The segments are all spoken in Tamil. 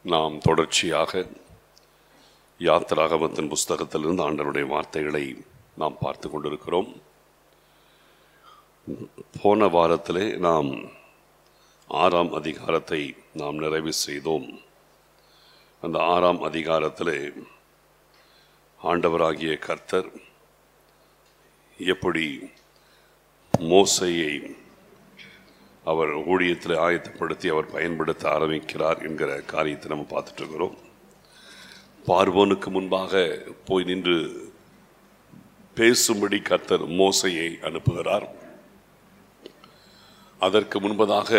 நாம் தொடர்ச்சியாக யாத்திராகமத்தின் புஸ்தகத்திலிருந்து ஆண்டவருடைய வார்த்தைகளை நாம் பார்த்து கொண்டிருக்கிறோம் போன வாரத்திலே நாம் ஆறாம் அதிகாரத்தை நாம் நிறைவு செய்தோம் அந்த ஆறாம் அதிகாரத்திலே ஆண்டவராகிய கர்த்தர் எப்படி மோசையை அவர் ஊழியத்தில் ஆயத்தப்படுத்தி அவர் பயன்படுத்த ஆரம்பிக்கிறார் என்கிற காரியத்தை நம்ம பார்த்துட்டு இருக்கிறோம் பார்வோனுக்கு முன்பாக போய் நின்று பேசும்படி கர்த்தர் மோசையை அனுப்புகிறார் அதற்கு முன்பதாக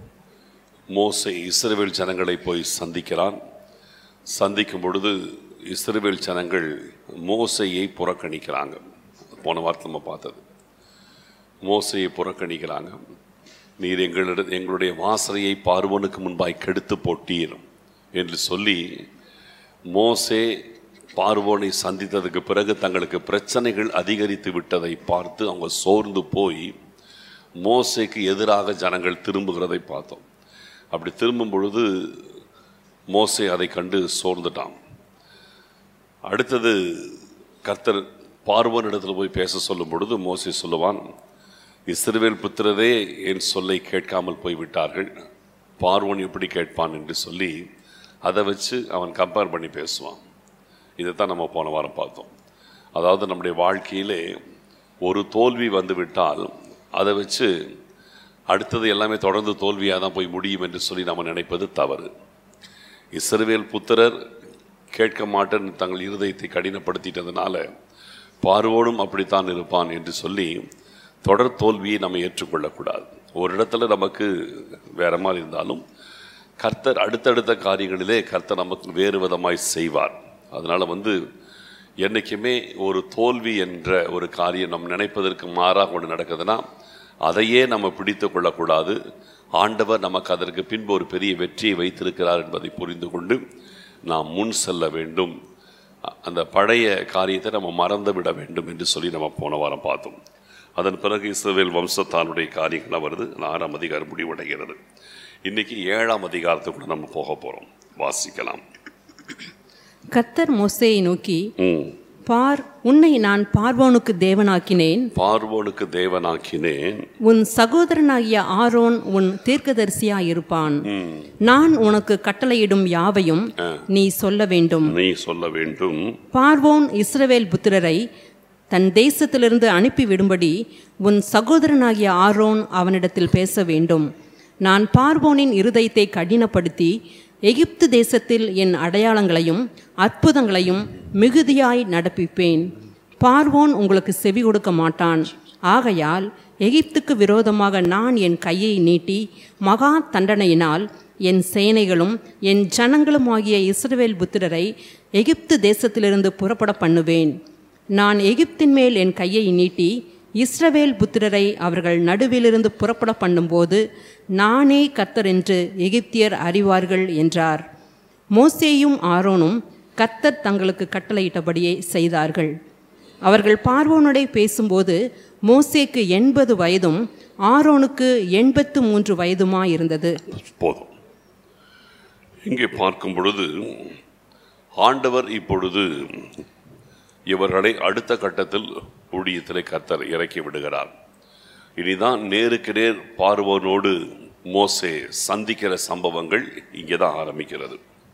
மோசை இஸ்ரவேல் ஜனங்களை போய் சந்திக்கிறான் சந்திக்கும் பொழுது இஸ்ரவேல் ஜனங்கள் மோசையை புறக்கணிக்கிறாங்க போன வாரத்தை நம்ம பார்த்தது மோசையை புறக்கணிக்கிறாங்க நீர் எங்களிட எங்களுடைய வாசலையை பார்வனுக்கு முன்பாய் கெடுத்து போட்டீர் என்று சொல்லி மோசே பார்வோனை சந்தித்ததுக்கு பிறகு தங்களுக்கு பிரச்சனைகள் அதிகரித்து விட்டதை பார்த்து அவங்க சோர்ந்து போய் மோசைக்கு எதிராக ஜனங்கள் திரும்புகிறதை பார்த்தோம் அப்படி திரும்பும் பொழுது மோசே அதை கண்டு சோர்ந்துட்டான் அடுத்தது கர்த்தர் பார்வோனிடத்தில் போய் பேச சொல்லும் பொழுது மோசே சொல்லுவான் இஸ்ரவேல் புத்திரரே என் சொல்லை கேட்காமல் போய்விட்டார்கள் பார்வோன் எப்படி கேட்பான் என்று சொல்லி அதை வச்சு அவன் கம்பேர் பண்ணி பேசுவான் இதைத்தான் நம்ம போன வாரம் பார்த்தோம் அதாவது நம்முடைய வாழ்க்கையிலே ஒரு தோல்வி வந்துவிட்டால் அதை வச்சு அடுத்தது எல்லாமே தொடர்ந்து தோல்வியாக தான் போய் முடியும் என்று சொல்லி நம்ம நினைப்பது தவறு இஸ்ரவேல் புத்திரர் கேட்க மாட்டேன் தங்கள் இருதயத்தை கடினப்படுத்திட்டதுனால பார்வோனும் அப்படித்தான் இருப்பான் என்று சொல்லி தொடர் தோல்வியை நம்ம ஏற்றுக்கொள்ளக்கூடாது ஒரு இடத்துல நமக்கு வேற மாதிரி இருந்தாலும் கர்த்தர் அடுத்தடுத்த காரியங்களிலே கர்த்தர் நமக்கு வேறு விதமாய் செய்வார் அதனால வந்து என்றைக்குமே ஒரு தோல்வி என்ற ஒரு காரியம் நம் நினைப்பதற்கு மாறாக ஒன்று நடக்குதுன்னா அதையே நம்ம பிடித்து கொள்ளக்கூடாது ஆண்டவர் நமக்கு அதற்கு பின்பு ஒரு பெரிய வெற்றியை வைத்திருக்கிறார் என்பதை புரிந்து கொண்டு நாம் முன் செல்ல வேண்டும் அந்த பழைய காரியத்தை நம்ம மறந்து விட வேண்டும் என்று சொல்லி நம்ம போன வாரம் பார்த்தோம் அதன் பிறகு இஸ்ரவேல் வம்சத்தானுடைய காரியங்களாக வருது ஆறாம் அதிகாரம் முடிவடைகிறது இன்னைக்கு ஏழாம் அதிகாரத்துக்குள்ள நம்ம போக போகிறோம் வாசிக்கலாம் கத்தர் மோசேயை நோக்கி ம் பார் உன்னை நான் பார்வோனுக்கு தேவனாக்கினேன் பார்வோனுக்கு தேவனாக்கினேன் உன் சகோதரனாகிய ஆரோன் உன் தீர்க்கதரிசியாயிருப்பான் நான் உனக்கு கட்டளையிடும் யாவையும் நீ சொல்ல வேண்டும் நீ சொல்ல வேண்டும் பார்வோன் இஸ்ரவேல் புத்திரரை தன் தேசத்திலிருந்து அனுப்பிவிடும்படி உன் சகோதரனாகிய ஆரோன் அவனிடத்தில் பேச வேண்டும் நான் பார்வோனின் இருதயத்தை கடினப்படுத்தி எகிப்து தேசத்தில் என் அடையாளங்களையும் அற்புதங்களையும் மிகுதியாய் நடப்பிப்பேன் பார்வோன் உங்களுக்கு செவி கொடுக்க மாட்டான் ஆகையால் எகிப்துக்கு விரோதமாக நான் என் கையை நீட்டி மகா தண்டனையினால் என் சேனைகளும் என் ஜனங்களும் ஆகிய இஸ்ரவேல் புத்திரரை எகிப்து தேசத்திலிருந்து புறப்பட பண்ணுவேன் நான் எகிப்தின் மேல் என் கையை நீட்டி இஸ்ரவேல் புத்திரரை அவர்கள் நடுவிலிருந்து புறப்பட பண்ணும்போது நானே கர்த்தர் என்று எகிப்தியர் அறிவார்கள் என்றார் மோசேயும் ஆரோனும் கர்த்தர் தங்களுக்கு கட்டளையிட்டபடியே செய்தார்கள் அவர்கள் பார்வோனுடைய பேசும்போது மோசேக்கு எண்பது வயதும் ஆரோனுக்கு எண்பத்து மூன்று வயதுமாயிருந்தது போதும் இங்கே பார்க்கும் பொழுது ஆண்டவர் இப்பொழுது இவர்களை அடுத்த கட்டத்தில் ஊழியத்திலே கர்த்தர் இறக்கி விடுகிறார் இனிதான் நேருக்கு நேர் பார்வோனோடு மோசே சந்திக்கிற சம்பவங்கள் இங்கே தான் ஆரம்பிக்கிறது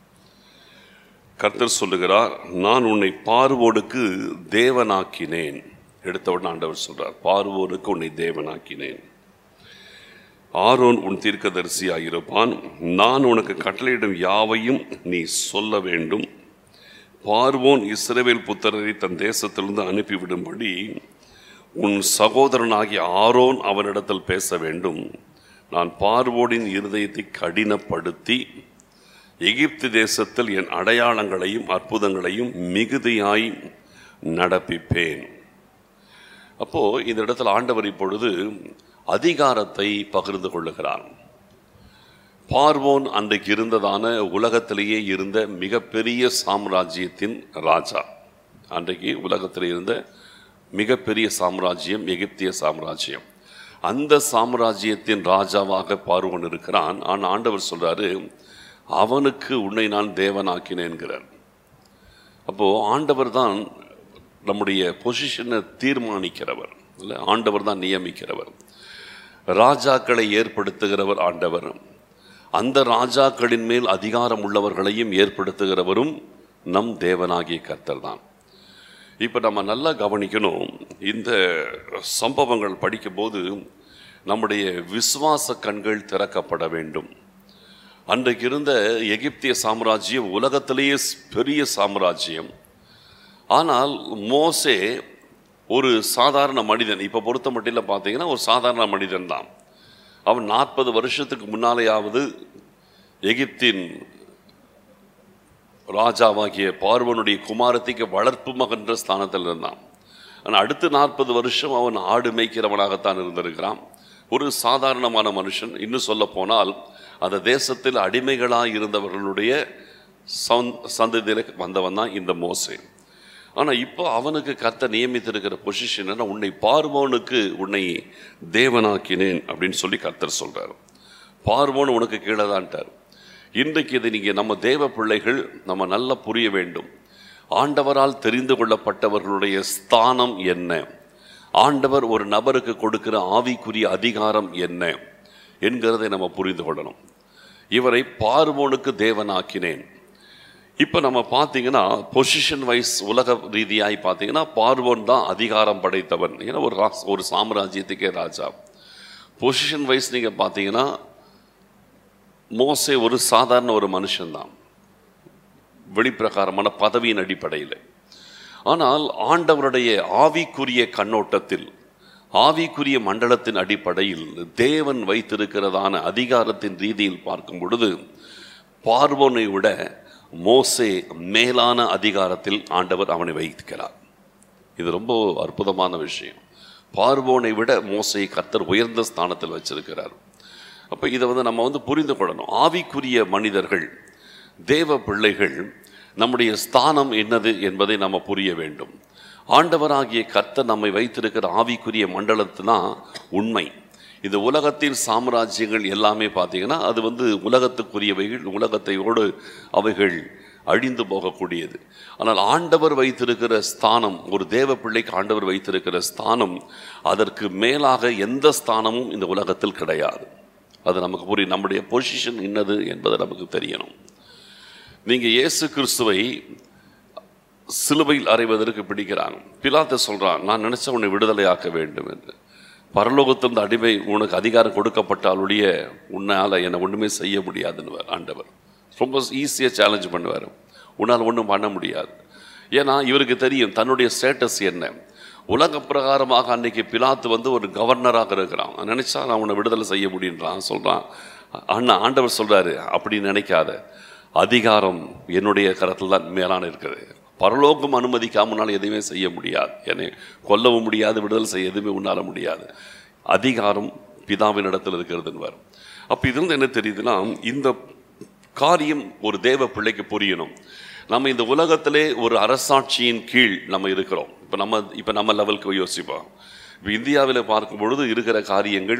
கர்த்தர் சொல்லுகிறார் நான் உன்னை பார்வோனுக்கு தேவனாக்கினேன் எடுத்த உடனே ஆண்டவர் சொல்றார் பார்வோனுக்கு உன்னை தேவனாக்கினேன் ஆரோன் உன் தீர்க்கதரிசியாயிருப்பான் நான் உனக்கு கட்டளையிடும் யாவையும் நீ சொல்ல வேண்டும் பார்வோன் இஸ்ரவேல் புத்திரரை தன் தேசத்திலிருந்து அனுப்பிவிடும்படி உன் சகோதரனாகிய ஆரோன் அவனிடத்தில் பேச வேண்டும் நான் பார்வோனின் இருதயத்தை கடினப்படுத்தி எகிப்து தேசத்தில் என் அடையாளங்களையும் அற்புதங்களையும் மிகுதியாய் நடப்பிப்பேன் அப்போ இந்த இடத்துல ஆண்டவர் இப்பொழுது அதிகாரத்தை பகிர்ந்து கொள்ளுகிறார் பார்வோன் அன்றைக்கு இருந்ததான உலகத்திலேயே இருந்த மிகப்பெரிய சாம்ராஜ்யத்தின் ராஜா அன்றைக்கு உலகத்தில் இருந்த மிகப்பெரிய சாம்ராஜ்யம் எகிப்திய சாம்ராஜ்யம் அந்த சாம்ராஜ்யத்தின் ராஜாவாக பார்வோன் இருக்கிறான் ஆனால் ஆண்டவர் சொல்றாரு அவனுக்கு உன்னை நான் தேவனாக்கினேன்கிறார் அப்போ ஆண்டவர் தான் நம்முடைய பொசிஷனை தீர்மானிக்கிறவர் இல்லை ஆண்டவர் தான் நியமிக்கிறவர் ராஜாக்களை ஏற்படுத்துகிறவர் ஆண்டவர் அந்த ராஜாக்களின் மேல் அதிகாரம் உள்ளவர்களையும் ஏற்படுத்துகிறவரும் நம் தேவனாகிய கர்த்தர் தான் இப்போ நம்ம நல்லா கவனிக்கணும் இந்த சம்பவங்கள் படிக்கும்போது நம்முடைய விசுவாச கண்கள் திறக்கப்பட வேண்டும் அன்றைக்கு இருந்த எகிப்திய சாம்ராஜ்யம் உலகத்திலேயே பெரிய சாம்ராஜ்யம் ஆனால் மோசே ஒரு சாதாரண மனிதன் இப்போ பொறுத்த மட்டில் பார்த்தீங்கன்னா ஒரு சாதாரண மனிதன் தான் அவன் நாற்பது வருஷத்துக்கு முன்னாலேயாவது எகிப்தின் ராஜாவாகிய பார்வனுடைய குமாரத்திக்கு வளர்ப்பு மகன்ற ஸ்தானத்தில் இருந்தான் ஆனால் அடுத்த நாற்பது வருஷம் அவன் ஆடு மேய்க்கிறவனாகத்தான் இருந்திருக்கிறான் ஒரு சாதாரணமான மனுஷன் இன்னும் சொல்ல போனால் அந்த தேசத்தில் அடிமைகளாக இருந்தவர்களுடைய சந்ததியில் வந்தவன் தான் இந்த மோசே ஆனால் இப்போ அவனுக்கு கர்த்தர் நியமித்திருக்கிற பொசிஷன் என்ன உன்னை பார்வோனுக்கு உன்னை தேவனாக்கினேன் அப்படின்னு சொல்லி கர்த்தர் சொல்றார் பார்வோன் உனக்கு கீழே தான்ட்டார் இன்றைக்கு இதை நீங்கள் நம்ம தேவ பிள்ளைகள் நம்ம நல்லா புரிய வேண்டும் ஆண்டவரால் தெரிந்து கொள்ளப்பட்டவர்களுடைய ஸ்தானம் என்ன ஆண்டவர் ஒரு நபருக்கு கொடுக்கிற ஆவிக்குரிய அதிகாரம் என்ன என்கிறதை நம்ம புரிந்து கொள்ளணும் இவரை பார்வோனுக்கு தேவனாக்கினேன் இப்போ நம்ம பார்த்தீங்கன்னா பொசிஷன் வைஸ் உலக ரீதியாய் பார்த்தீங்கன்னா பார்வோன் தான் அதிகாரம் படைத்தவன் ஏன்னா ஒரு ராஸ் ஒரு சாம்ராஜ்யத்துக்கே ராஜா பொசிஷன் வைஸ் நீங்கள் பார்த்தீங்கன்னா மோசே ஒரு சாதாரண ஒரு மனுஷன்தான் வெளிப்பிரகாரமான பதவியின் அடிப்படையில் ஆனால் ஆண்டவருடைய ஆவிக்குரிய கண்ணோட்டத்தில் ஆவிக்குரிய மண்டலத்தின் அடிப்படையில் தேவன் வைத்திருக்கிறதான அதிகாரத்தின் ரீதியில் பார்க்கும் பொழுது பார்வோனை விட மோசே மேலான அதிகாரத்தில் ஆண்டவர் அவனை வைக்கிறார் இது ரொம்ப அற்புதமான விஷயம் பார்வோனை விட மோசை கர்த்தர் உயர்ந்த ஸ்தானத்தில் வச்சிருக்கிறார் அப்போ இதை வந்து நம்ம வந்து புரிந்து கொள்ளணும் ஆவிக்குரிய மனிதர்கள் தேவ பிள்ளைகள் நம்முடைய ஸ்தானம் என்னது என்பதை நம்ம புரிய வேண்டும் ஆண்டவராகிய கர்த்தர் நம்மை வைத்திருக்கிற ஆவிக்குரிய மண்டலத்துனா உண்மை இந்த உலகத்தின் சாம்ராஜ்யங்கள் எல்லாமே பார்த்தீங்கன்னா அது வந்து உலகத்துக்குரியவைகள் உலகத்தையோடு அவைகள் அழிந்து போகக்கூடியது ஆனால் ஆண்டவர் வைத்திருக்கிற ஸ்தானம் ஒரு தேவ பிள்ளைக்கு ஆண்டவர் வைத்திருக்கிற ஸ்தானம் அதற்கு மேலாக எந்த ஸ்தானமும் இந்த உலகத்தில் கிடையாது அது நமக்கு புரியும் நம்முடைய பொசிஷன் என்னது என்பது நமக்கு தெரியணும் நீங்கள் இயேசு கிறிஸ்துவை சிலுவையில் அறைவதற்கு பிடிக்கிறாங்க பிலாத்த சொல்கிறான் நான் நினச்ச உன்னை விடுதலையாக்க வேண்டும் என்று பரலோகத்திலிருந்து அடிமை உனக்கு அதிகாரம் கொடுக்கப்பட்டாலுடைய உன்னால் என்னை ஒன்றுமே செய்ய முடியாதுன்னு ஆண்டவர் ரொம்ப ஈஸியாக சேலஞ்ச் பண்ணுவார் உன்னால் ஒன்றும் பண்ண முடியாது ஏன்னா இவருக்கு தெரியும் தன்னுடைய ஸ்டேட்டஸ் என்ன உலக பிரகாரமாக அன்னைக்கு பிலாத்து வந்து ஒரு கவர்னராக இருக்கிறான் நினைச்சா நான் உன்னை விடுதலை செய்ய முடியுன்றான் சொல்கிறான் அண்ணா ஆண்டவர் சொல்கிறாரு அப்படி நினைக்காத அதிகாரம் என்னுடைய கரத்தில் தான் மேலான இருக்குது பரலோகம் அனுமதிக்காமனால் எதுவுமே செய்ய முடியாது என்னை கொல்லவும் முடியாது விடுதலை செய்ய எதுவுமே உண்ணால முடியாது அதிகாரம் பிதாவின் இடத்துல இருக்கிறதுன்னு வரும் அப்போ இதுலேருந்து என்ன தெரியுதுன்னா இந்த காரியம் ஒரு தேவ பிள்ளைக்கு புரியணும் நம்ம இந்த உலகத்திலே ஒரு அரசாட்சியின் கீழ் நம்ம இருக்கிறோம் இப்போ நம்ம இப்போ நம்ம லெவலுக்கு யோசிப்போம் இப்போ இந்தியாவில் பார்க்கும் பொழுது இருக்கிற காரியங்கள்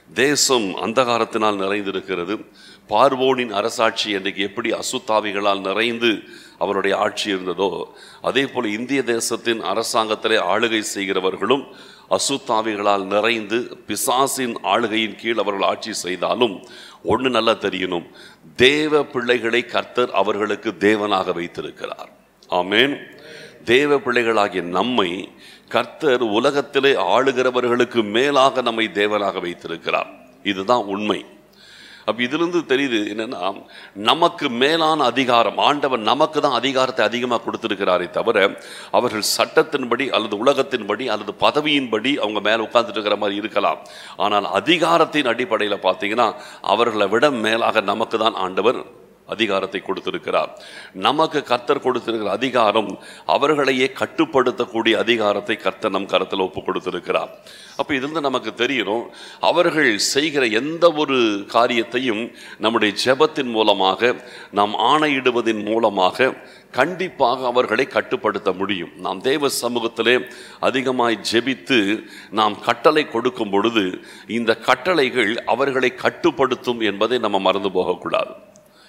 தேசம் அந்தகாரத்தினால் நிறைந்திருக்கிறது பார்வோனின் அரசாட்சி இன்றைக்கு எப்படி அசுத்தாவிகளால் நிறைந்து அவருடைய ஆட்சி இருந்ததோ அதே போல் இந்திய தேசத்தின் அரசாங்கத்திலே ஆளுகை செய்கிறவர்களும் அசுத்தாவிகளால் நிறைந்து பிசாசின் ஆளுகையின் கீழ் அவர்கள் ஆட்சி செய்தாலும் ஒன்று நல்லா தெரியணும் தேவ பிள்ளைகளை கர்த்தர் அவர்களுக்கு தேவனாக வைத்திருக்கிறார் ஆமேன் தேவ பிள்ளைகளாகிய நம்மை கர்த்தர் உலகத்திலே ஆளுகிறவர்களுக்கு மேலாக நம்மை தேவனாக வைத்திருக்கிறார் இதுதான் உண்மை அப்போ இதிலிருந்து தெரியுது என்னன்னா நமக்கு மேலான அதிகாரம் ஆண்டவர் நமக்கு தான் அதிகாரத்தை அதிகமாக கொடுத்துருக்கிறாரே தவிர அவர்கள் சட்டத்தின்படி அல்லது உலகத்தின்படி அல்லது பதவியின்படி அவங்க மேலே உட்கார்ந்துட்டு இருக்கிற மாதிரி இருக்கலாம் ஆனால் அதிகாரத்தின் அடிப்படையில் பார்த்தீங்கன்னா அவர்களை விட மேலாக நமக்கு தான் ஆண்டவர் அதிகாரத்தை கொடுத்திருக்கிறார் நமக்கு கர்த்தர் கொடுத்திருக்கிற அதிகாரம் அவர்களையே கட்டுப்படுத்தக்கூடிய அதிகாரத்தை கர்த்தர் நம் கரத்தில் ஒப்பு கொடுத்திருக்கிறார் அப்போ இதிலிருந்து நமக்கு தெரியணும் அவர்கள் செய்கிற எந்த ஒரு காரியத்தையும் நம்முடைய ஜெபத்தின் மூலமாக நாம் ஆணையிடுவதன் மூலமாக கண்டிப்பாக அவர்களை கட்டுப்படுத்த முடியும் நாம் தேவ சமூகத்திலே அதிகமாய் ஜெபித்து நாம் கட்டளை கொடுக்கும் பொழுது இந்த கட்டளைகள் அவர்களை கட்டுப்படுத்தும் என்பதை நம்ம மறந்து போகக்கூடாது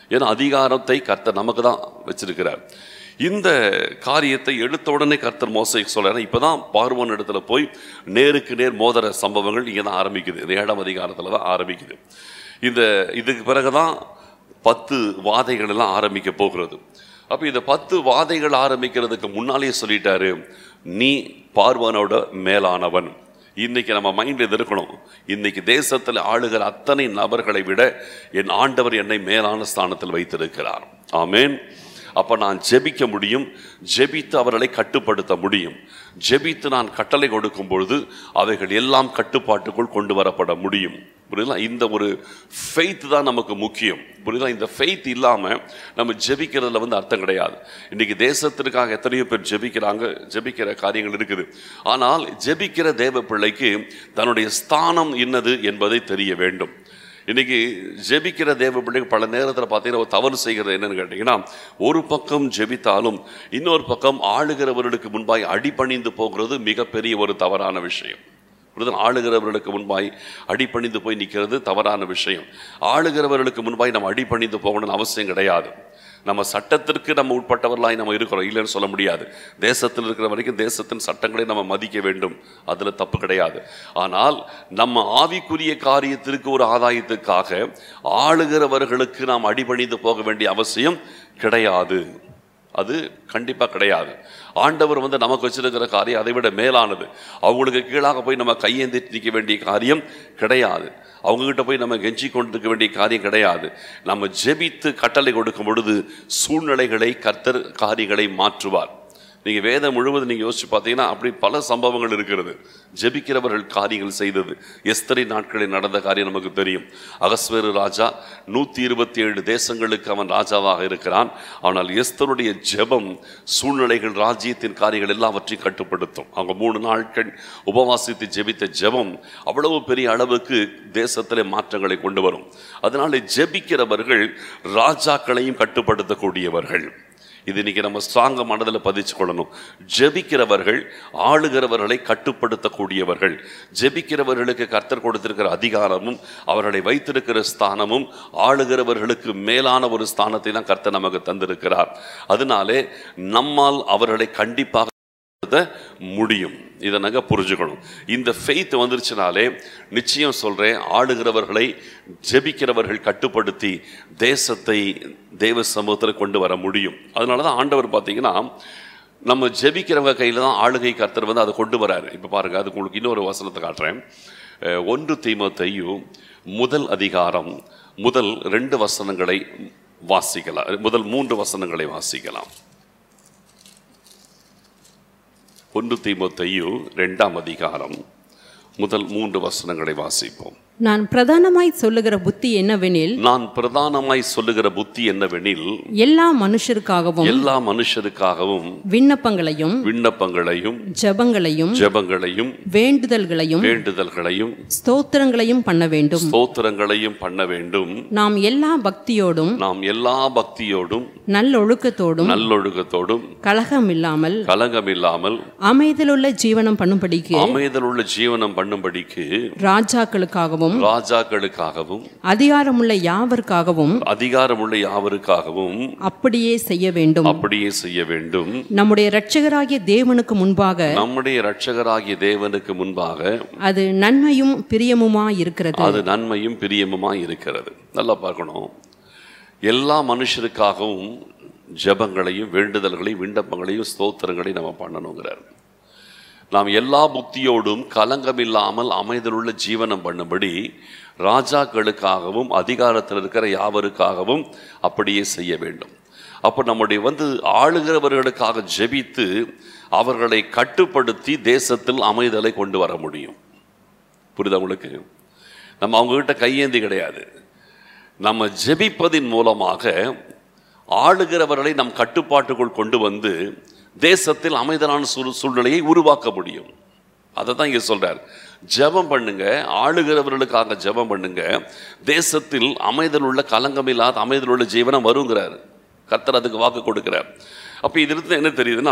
ஏன்னா அதிகாரத்தை கர்த்தர் நமக்கு தான் வச்சிருக்கிறார் இந்த காரியத்தை எடுத்த உடனே கர்த்தர் மோசை சொல்றாரு இப்பதான் பார்வோன் இடத்துல போய் நேருக்கு நேர் மோதிர சம்பவங்கள் இங்கே தான் ஆரம்பிக்குது இந்த ஏழாம் அதிகாரத்தில் தான் ஆரம்பிக்குது இந்த இதுக்கு பிறகுதான் பத்து வாதைகள் எல்லாம் ஆரம்பிக்க போகிறது அப்போ இந்த பத்து வாதைகள் ஆரம்பிக்கிறதுக்கு முன்னாலே சொல்லிட்டாரு நீ பார்வனோட மேலானவன் இன்னைக்கு நம்ம மைண்ட் இது இருக்கணும் இன்னைக்கு தேசத்தில் ஆளுகிற அத்தனை நபர்களை விட என் ஆண்டவர் என்னை மேலான ஸ்தானத்தில் வைத்திருக்கிறார் ஆமென் அப்ப நான் ஜெபிக்க முடியும் ஜெபித்து அவர்களை கட்டுப்படுத்த முடியும் ஜெபித்து நான் கட்டளை கொடுக்கும் பொழுது அவைகள் எல்லாம் கட்டுப்பாட்டுக்குள் கொண்டு வரப்பட முடியும் புரியுதா இந்த ஒரு ஃபெய்த் தான் நமக்கு முக்கியம் புரியுதா இந்த ஃபெய்த் இல்லாம நம்ம ஜெபிக்கிறதுல வந்து அர்த்தம் கிடையாது இன்னைக்கு தேசத்திற்காக எத்தனையோ பேர் ஜெபிக்கிறாங்க ஜெபிக்கிற காரியங்கள் இருக்குது ஆனால் ஜெபிக்கிற தேவ பிள்ளைக்கு தன்னுடைய ஸ்தானம் இன்னது என்பதை தெரிய வேண்டும் இன்னைக்கு ஜெபிக்கிற தேவ பிள்ளைங்க பல நேரத்தில் பார்த்தீங்கன்னா ஒரு தவறு செய்கிறது என்னன்னு கேட்டிங்கன்னா ஒரு பக்கம் ஜெபித்தாலும் இன்னொரு பக்கம் ஆளுகிறவர்களுக்கு முன்பாய் அடிபணிந்து போகிறது மிகப்பெரிய ஒரு தவறான விஷயம் புரியுதா? ஆளுகிறவர்களுக்கு முன்பாய் அடிபணிந்து போய் நிற்கிறது தவறான விஷயம் ஆளுகிறவர்களுக்கு முன்பாய் நம்ம அடிபணிந்து போகணும்னு அவசியம் கிடையாது நம்ம சட்டத்திற்கு நம்ம உட்பட்டவர்களாய் நம்ம இருக்கிறோம் இல்லைன்னு சொல்ல முடியாது தேசத்தில் இருக்கிற வரைக்கும் தேசத்தின் சட்டங்களை நம்ம மதிக்க வேண்டும் அதுல தப்பு கிடையாது ஆனால் நம்ம ஆவிக்குரிய காரியத்திற்கு ஒரு ஆதாயத்துக்காக ஆளுகிறவர்களுக்கு நாம் அடிபணிந்து போக வேண்டிய அவசியம் கிடையாது அது கண்டிப்பா கிடையாது ஆண்டவர் வந்து நமக்கு வச்சிருக்கிற காரியம் அதை விட மேலானது அவங்களுக்கு கீழாக போய் நம்ம கையேந்தி நிற்க வேண்டிய காரியம் கிடையாது அவங்ககிட்ட போய் நம்ம கெஞ்சி கொண்டிருக்க வேண்டிய காரியம் கிடையாது நம்ம ஜெபித்து கட்டளை கொடுக்கும் பொழுது சூழ்நிலைகளை கர்த்தர் காரியங்களை மாற்றுவார் நீங்க வேதம் முழுவதும் நீங்க யோசிச்சு பார்த்தீங்கன்னா அப்படி பல சம்பவங்கள் இருக்கிறது ஜெபிக்கிறவர்கள் காரியங்கள் செய்தது எஸ்தரி நாட்களில் நடந்த காரியம் நமக்கு தெரியும் அகஸ்வேரு ராஜா நூத்தி இருபத்தி ஏழு தேசங்களுக்கு அவன் ராஜாவாக இருக்கிறான் ஆனால் எஸ்தருடைய ஜெபம் சூழ்நிலைகள் ராஜ்யத்தின் காரியங்கள் எல்லாவற்றையும் கட்டுப்படுத்தும் அவங்க மூணு நாட்கள் உபவாசித்து ஜெபித்த ஜெபம் அவ்வளவு பெரிய அளவுக்கு தேசத்திலே மாற்றங்களை கொண்டு வரும் அதனால ஜெபிக்கிறவர்கள் ராஜாக்களையும் கட்டுப்படுத்தக்கூடியவர்கள் இது இன்னைக்கு நம்ம ஸ்ட்ராங்க மனதில் பதிச்சு கொள்ளணும் ஜெபிக்கிறவர்கள் ஆளுகிறவர்களை கட்டுப்படுத்தக்கூடியவர்கள் ஜெபிக்கிறவர்களுக்கு கர்த்தர் கொடுத்திருக்கிற அதிகாரமும் அவர்களை வைத்திருக்கிற ஸ்தானமும் ஆளுகிறவர்களுக்கு மேலான ஒரு ஸ்தானத்தை தான் கர்த்தர் நமக்கு தந்திருக்கிறார் அதனாலே நம்மால் அவர்களை கண்டிப்பாக கட்டுப்படுத்த முடியும் இதை நாங்கள் புரிஞ்சுக்கணும் இந்த ஃபெய்த் வந்துருச்சுனாலே நிச்சயம் சொல்றேன் ஆளுகிறவர்களை ஜெபிக்கிறவர்கள் கட்டுப்படுத்தி தேசத்தை தேவ சமூகத்தில் கொண்டு வர முடியும் அதனால தான் ஆண்டவர் பார்த்தீங்கன்னா நம்ம ஜெபிக்கிறவங்க கையில் தான் ஆளுகை கர்த்தர் வந்து அதை கொண்டு வராரு இப்போ பாருங்க அதுக்கு உங்களுக்கு இன்னொரு வசனத்தை காட்டுறேன் அஹ், ஒன்று தீமோத்தேயு முதல் அதிகாரம் முதல் ரெண்டு வசனங்களை வாசிக்கலாம் முதல் மூன்று வசனங்களை வாசிக்கலாம் ஒன்று தீமோத்தேயு ரெண்டாம் அதிகாரம் முதல் மூன்று வசனங்களை வாசிப்போம் நான் பிரதானமாய் சொல்லுகிற புத்தி என்னவெனில் நான் பிரதானமாய் சொல்லுகிற புத்தி என்னவெனில் எல்லா மனுஷருக்காகவும் எல்லா மனுஷருக்காகவும் விண்ணப்பங்களையும் விண்ணப்பங்களையும் ஜெபங்களையும் ஜெபங்களையும் வேண்டுதல்களையும் வேண்டுதல்களையும் ஸ்தோத்திரங்களையும் பண்ண வேண்டும் ஸ்தோத்திரங்களையும் பண்ண வேண்டும் நாம் எல்லா பக்தியோடும் நாம் எல்லா பக்தியோடும் நல்லொழுக்கத்தோடும் நல்லொழுக்கத்தோடும் கலகமில்லாமல் கலங்கமில்லாமல் அமைதலுள்ள ஜீவனம் பண்ணும்படிக்கு அமைதலுள்ள ஜீவனம் பண்ணும்படிக்கு ராஜாக்களுக்காகவும் ராஜாக்களுக்காகவும் அதிகாரமுள்ள யாவருக்காகவும் அதிகாரமுள்ள யாவருக்காகவும் அப்படியே செய்ய வேண்டும் அப்படியே செய்ய வேண்டும் நம்முடைய இரட்சகராகிய தேவனுக்கு முன்பாக நம்முடைய இரட்சகராகிய தேவனுக்கு முன்பாக அது நன்மையும் பிரியமுமா இருக்கிறது அது நன்மையும் பிரியமுமாய் இருக்கிறது நல்லா பார்க்கணும் எல்லா மனுஷருக்காகவும் ஜெபங்களையும் வேண்டுதல்களையும் விண்ணப்பங்களையும் ஸ்தோத்திரங்களையும் நம்ம பண்ணணுங்கிறார் நாம் எல்லா புத்தியோடும் கலங்கமில்லாமல் அமைதலுள்ள ஜீவனம் பண்ணும்படி ராஜாக்களுக்காகவும் அதிகாரத்தில் இருக்கிற யாவருக்காகவும் அப்படியே செய்ய வேண்டும் அப்போ நம்முடைய வந்து ஆளுகிறவர்களுக்காக ஜெபித்து அவர்களை கட்டுப்படுத்தி தேசத்தில் அமைதலை கொண்டு வர முடியும் புரியுதா உங்களுக்கு நம்ம அவங்ககிட்ட கையேந்தி கிடையாது நம்ம ஜெபிப்பதின் மூலமாக ஆளுகிறவர்களை நம் கட்டுப்பாட்டுக்குள் கொண்டு வந்து தேசத்தில் அமைதலான சூழ் சூழ்நிலையை உருவாக்க முடியும் அதை தான் இங்கே சொல்றார் ஜெபம் பண்ணுங்க ஆளுகிறவர்களுக்காக ஜெபம் பண்ணுங்க தேசத்தில் அமைதல் உள்ள கலங்கமில்லாத அமைதல் உள்ள ஜீவனம் வருங்கிறார் கர்த்தர் அதுக்கு வாக்கு கொடுக்கிறார் அப்ப இதிலிருந்து என்ன தெரியுதுன்னா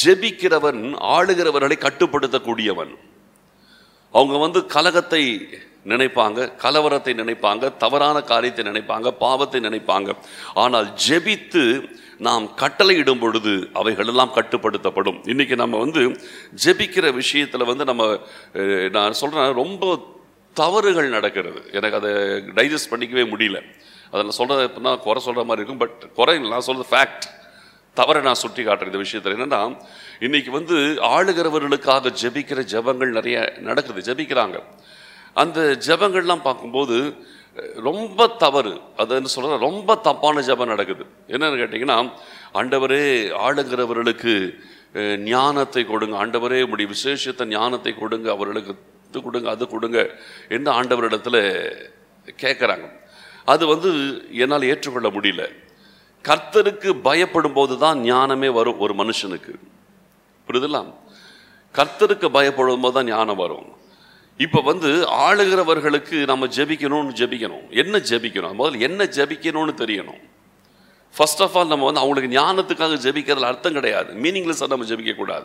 ஜெபிக்கிறவன் ஆளுகிறவர்களை கட்டுப்படுத்தக்கூடியவன் அவங்க வந்து கலகத்தை நினைப்பாங்க கலவரத்தை நினைப்பாங்க தவறான காரியத்தை நினைப்பாங்க பாவத்தை நினைப்பாங்க ஆனால் ஜெபித்து நாம் கட்டளையிடும் பொழுது அவைகளெல்லாம் கட்டுப்படுத்தப்படும் இன்னைக்கு நம்ம வந்து ஜெபிக்கிற விஷயத்துல வந்து நம்ம அஹ், நான் சொல்றேன் ரொம்ப தவறுகள் நடக்கிறது எனக்கு அதை டைஜஸ்ட் பண்ணிக்கவே முடியல அதை நான் சொல்றது எப்படின்னா குறை சொல்ற மாதிரி இருக்கும் பட் குறை இல்லை நான் சொல்றது ஃபேக்ட் தவறை நான் சுட்டி காட்டுறேன் இந்த விஷயத்தில் என்னன்னா இன்னைக்கு வந்து ஆளுகிறவர்களுக்காக ஜெபிக்கிற ஜெபங்கள் நிறைய நடக்குது ஜெபிக்கிறாங்க அந்த ஜெபங்கள்லாம் பார்க்கும்போது அஹ், ரொம்ப தவறு அது என்ன சொல்ற ரொம்ப தப்பான ஜெபம் நடக்குது என்னன்னு கேட்டிங்கன்னா ஆண்டவரே ஆளுகிறவர்களுக்கு அஹ், ஞானத்தை கொடுங்க ஆண்டவரே உடைய விசேஷத்தை ஞானத்தை கொடுங்க அவர்களுக்கு இது கொடுங்க அது கொடுங்க என்று ஆண்டவரிடத்துல கேட்குறாங்க அது வந்து என்னால் ஏற்றுக்கொள்ள முடியல கர்த்தருக்கு பயப்படும் போது தான் ஞானமே வரும் ஒரு மனுஷனுக்கு புரியுதுல கர்த்தருக்கு பயப்படும் போது தான் ஞானம் வரும் இப்போ வந்து ஆளுகிறவர்களுக்கு நம்ம ஜெபிக்கணும்னு ஜெபிக்கணும் என்ன ஜெபிக்கணும் முதல்ல என்ன ஜெபிக்கணும்னு தெரியணும் ஃபர்ஸ்ட் ஆஃப் ஆல் நம்ம வந்து அவங்களுக்கு ஞானத்துக்காக ஜெபிக்கிறதுல அர்த்தம் கிடையாது மீனிங்லெஸ்ஸாக நம்ம ஜெபிக்க கூடாது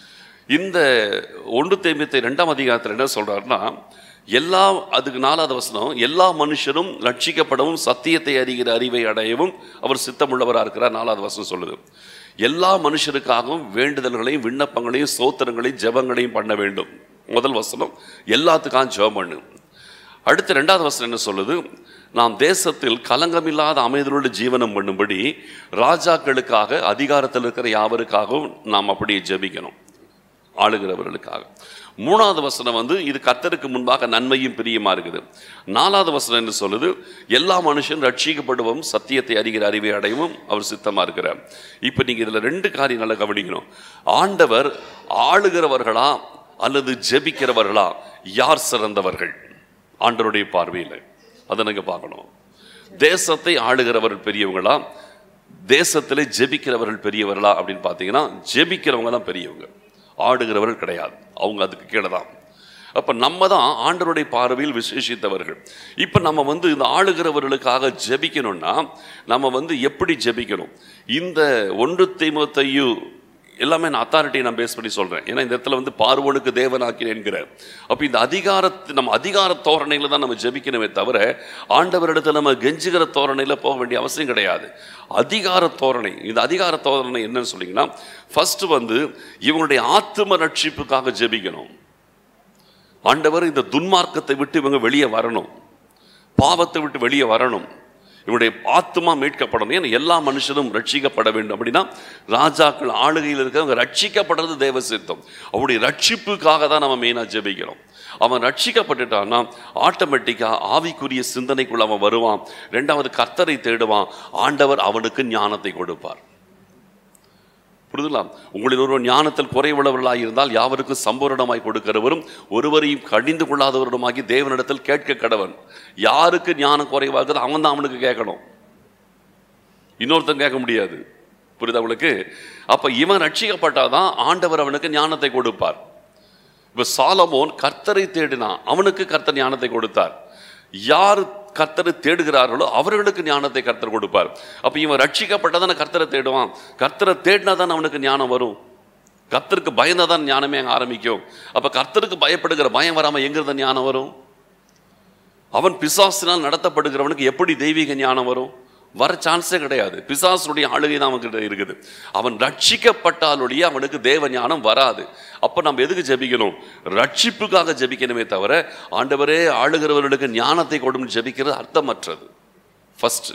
இந்த ஒன்று தேம்பியத்தை ரெண்டாம் அதிகாரத்தில் என்ன சொல்றாருன்னா எல்லா அதுக்கு நாலாவது வசனம் எல்லா மனுஷரும் ரட்சிக்கப்படவும் சத்தியத்தை அறிகிற அறிவை அடையவும் அவர் சித்தமுள்ளவராக இருக்கிறார் நாலாவது வசனம் சொல்லுது எல்லா மனுஷருக்காகவும் வேண்டுதல்களையும் விண்ணப்பங்களையும் சோத்திரங்களையும் ஜெபங்களையும் பண்ண வேண்டும் முதல் வசனம் எல்லாத்துக்காகவும் ஜெபம் பண்ணு அடுத்து ரெண்டாவது வசனம் என்ன சொல்லுது நாம் தேசத்தில் கலங்கமில்லாத அமைதலோடு ஜீவனம் பண்ணும்படி ராஜாக்களுக்காக அதிகாரத்தில் இருக்கிற யாவருக்காகவும் நாம் அப்படியே ஜெபிக்கணும் ஆளுகிறவர்களுக்காக மூணாவது வசனம் வந்து இது கர்த்தருக்கு முன்பாக நன்மையும் பிரியமா இருக்குது நாலாவது வசனம் என்ன சொல்லுது எல்லா மனுஷன் ரட்சிக்கப்படுவோம் சத்தியத்தை அறிகிற அறிவை அடையவும் அவர் சித்தமா இருக்கிறார் இப்போ நீங்க இதுல ரெண்டு காரியம் நல்லா கவனிக்கணும் ஆண்டவர் ஆளுகிறவர்களா அல்லது ஜெபிக்கிறவர்களா யார் சிறந்தவர்கள் ஆண்டவருடைய பார்வையில் அதை நீங்க பார்க்கணும் தேசத்தை ஆளுகிறவர்கள் பெரியவங்களா தேசத்திலே ஜெபிக்கிறவர்கள் பெரியவர்களா அப்படின்னு பார்த்தீங்கன்னா ஜெபிக்கிறவங்க தான் பெரியவங்க ஆடுகிறவர்கள் கிடையாது அவங்க அதுக்கு கீழே தான் அப்போ நம்ம தான் ஆண்டவருடைய பார்வையில் விசேஷித்தவர்கள் இப்போ நம்ம வந்து இந்த ஆளுகிறவர்களுக்காக ஜெபிக்கணும்னா நம்ம வந்து எப்படி ஜெபிக்கணும் இந்த ஒன்று தீமத்தையு எல்லாமே நான் அத்தாரிட்டியை நான் பேஸ் பண்ணி சொல்கிறேன் ஏன்னா இந்த இடத்துல வந்து பார்வோனுக்கு தேவனாக்கிறேன் என்கிறார் அப்போ இந்த அதிகாரத்து நம்ம அதிகார தோரணையில் தான் நம்ம ஜெபிக்கணுமே தவிர ஆண்டவரிடத்தில் நம்ம கெஞ்சுகிற தோரணையில் போக வேண்டிய அவசியம் கிடையாது அதிகார தோரணை இந்த அதிகார தோரணை என்னன்னு சொன்னீங்கன்னா ஃபர்ஸ்ட் வந்து இவங்களுடைய ஆத்தும ரட்சிப்புக்காக ஜெபிக்கணும் ஆண்டவர் இந்த துன்மார்க்கத்தை விட்டு இவங்க வெளியே வரணும் பாவத்தை விட்டு வெளியே வரணும் இவனுடைய ஆத்மா மீட்கப்படணும் ஏன்னா எல்லா மனுஷனும் ரட்சிக்கப்பட வேண்டும் அப்படின்னா ராஜாக்கள் ஆளுகையில் இருக்கிறவங்க ரட்சிக்கப்படுறது தேவ சித்தம் அவருடைய ரட்சிப்புக்காக தான் நம்ம மெயினாக ஜெபிக்கிறோம் அவன் ரட்சிக்கப்பட்டுட்டான்னா ஆட்டோமேட்டிக்காக ஆவிக்குரிய சிந்தனைக்குள்ள அவன் வருவான் ரெண்டாவது கர்த்தரை தேடுவான் ஆண்டவர் அவனுக்கு ஞானத்தை கொடுப்பார் புரிதுங்களா உங்களில் ஒருவர் ஞானத்தில் குறைவுள்ளவர்களாக இருந்தால் யாவருக்கும் சம்பூரணமாய் கொடுக்கிறவரும் ஒருவரையும் கடிந்து கொள்ளாதவருமாகி தேவனிடத்தில் கேட்க கடவன் யாருக்கு ஞானம் குறைவாக இருக்குதோ அவன் தான் அவனுக்கு கேட்கணும் இன்னொருத்தன் கேட்க முடியாது புரியுதா உங்களுக்கு அப்ப இவன் ரட்சிக்கப்பட்டாதான் ஆண்டவர் அவனுக்கு ஞானத்தை கொடுப்பார் இப்ப சாலமோன் கர்த்தரை தேடினான் அவனுக்கு கர்த்தர் ஞானத்தை கொடுத்தார் யார் கர்த்தரை தேடுகிறார்களோ அவர்களுக்கு ஞானத்தை கர்த்தர் கொடுப்பார் அப்ப இவன் ரட்சிக்கப்பட்டதான கர்த்தரை தேடுவான் கர்த்தரை தேடினா தான் அவனுக்கு ஞானம் வரும் கர்த்தருக்கு பயந்தாதான் ஞானமே அங்க ஆரம்பிக்கும் அப்ப கர்த்தருக்கு பயப்படுகிற பயம் வராம எங்கிருந்த ஞானம் வரும் அவன் பிசாசினால் நடத்தப்படுகிறவனுக்கு எப்படி தெய்வீக ஞானம் வரும் வர சான்ஸே கிடையாது பிசாசுடைய ஆளுகை தான் அவன்கிட்ட இருக்குது அவன் ரட்சிக்கப்பட்டாலுடைய அவனுக்கு தேவ ஞானம் வராது அப்போ நம்ம எதுக்கு ஜெபிக்கணும் ரட்சிப்புக்காக ஜெபிக்கணுமே தவிர ஆண்டவரே ஆளுகிறவர்களுக்கு ஞானத்தை கொடுன்னு ஜெபிக்கிறது அர்த்தமற்றது ஃபர்ஸ்ட்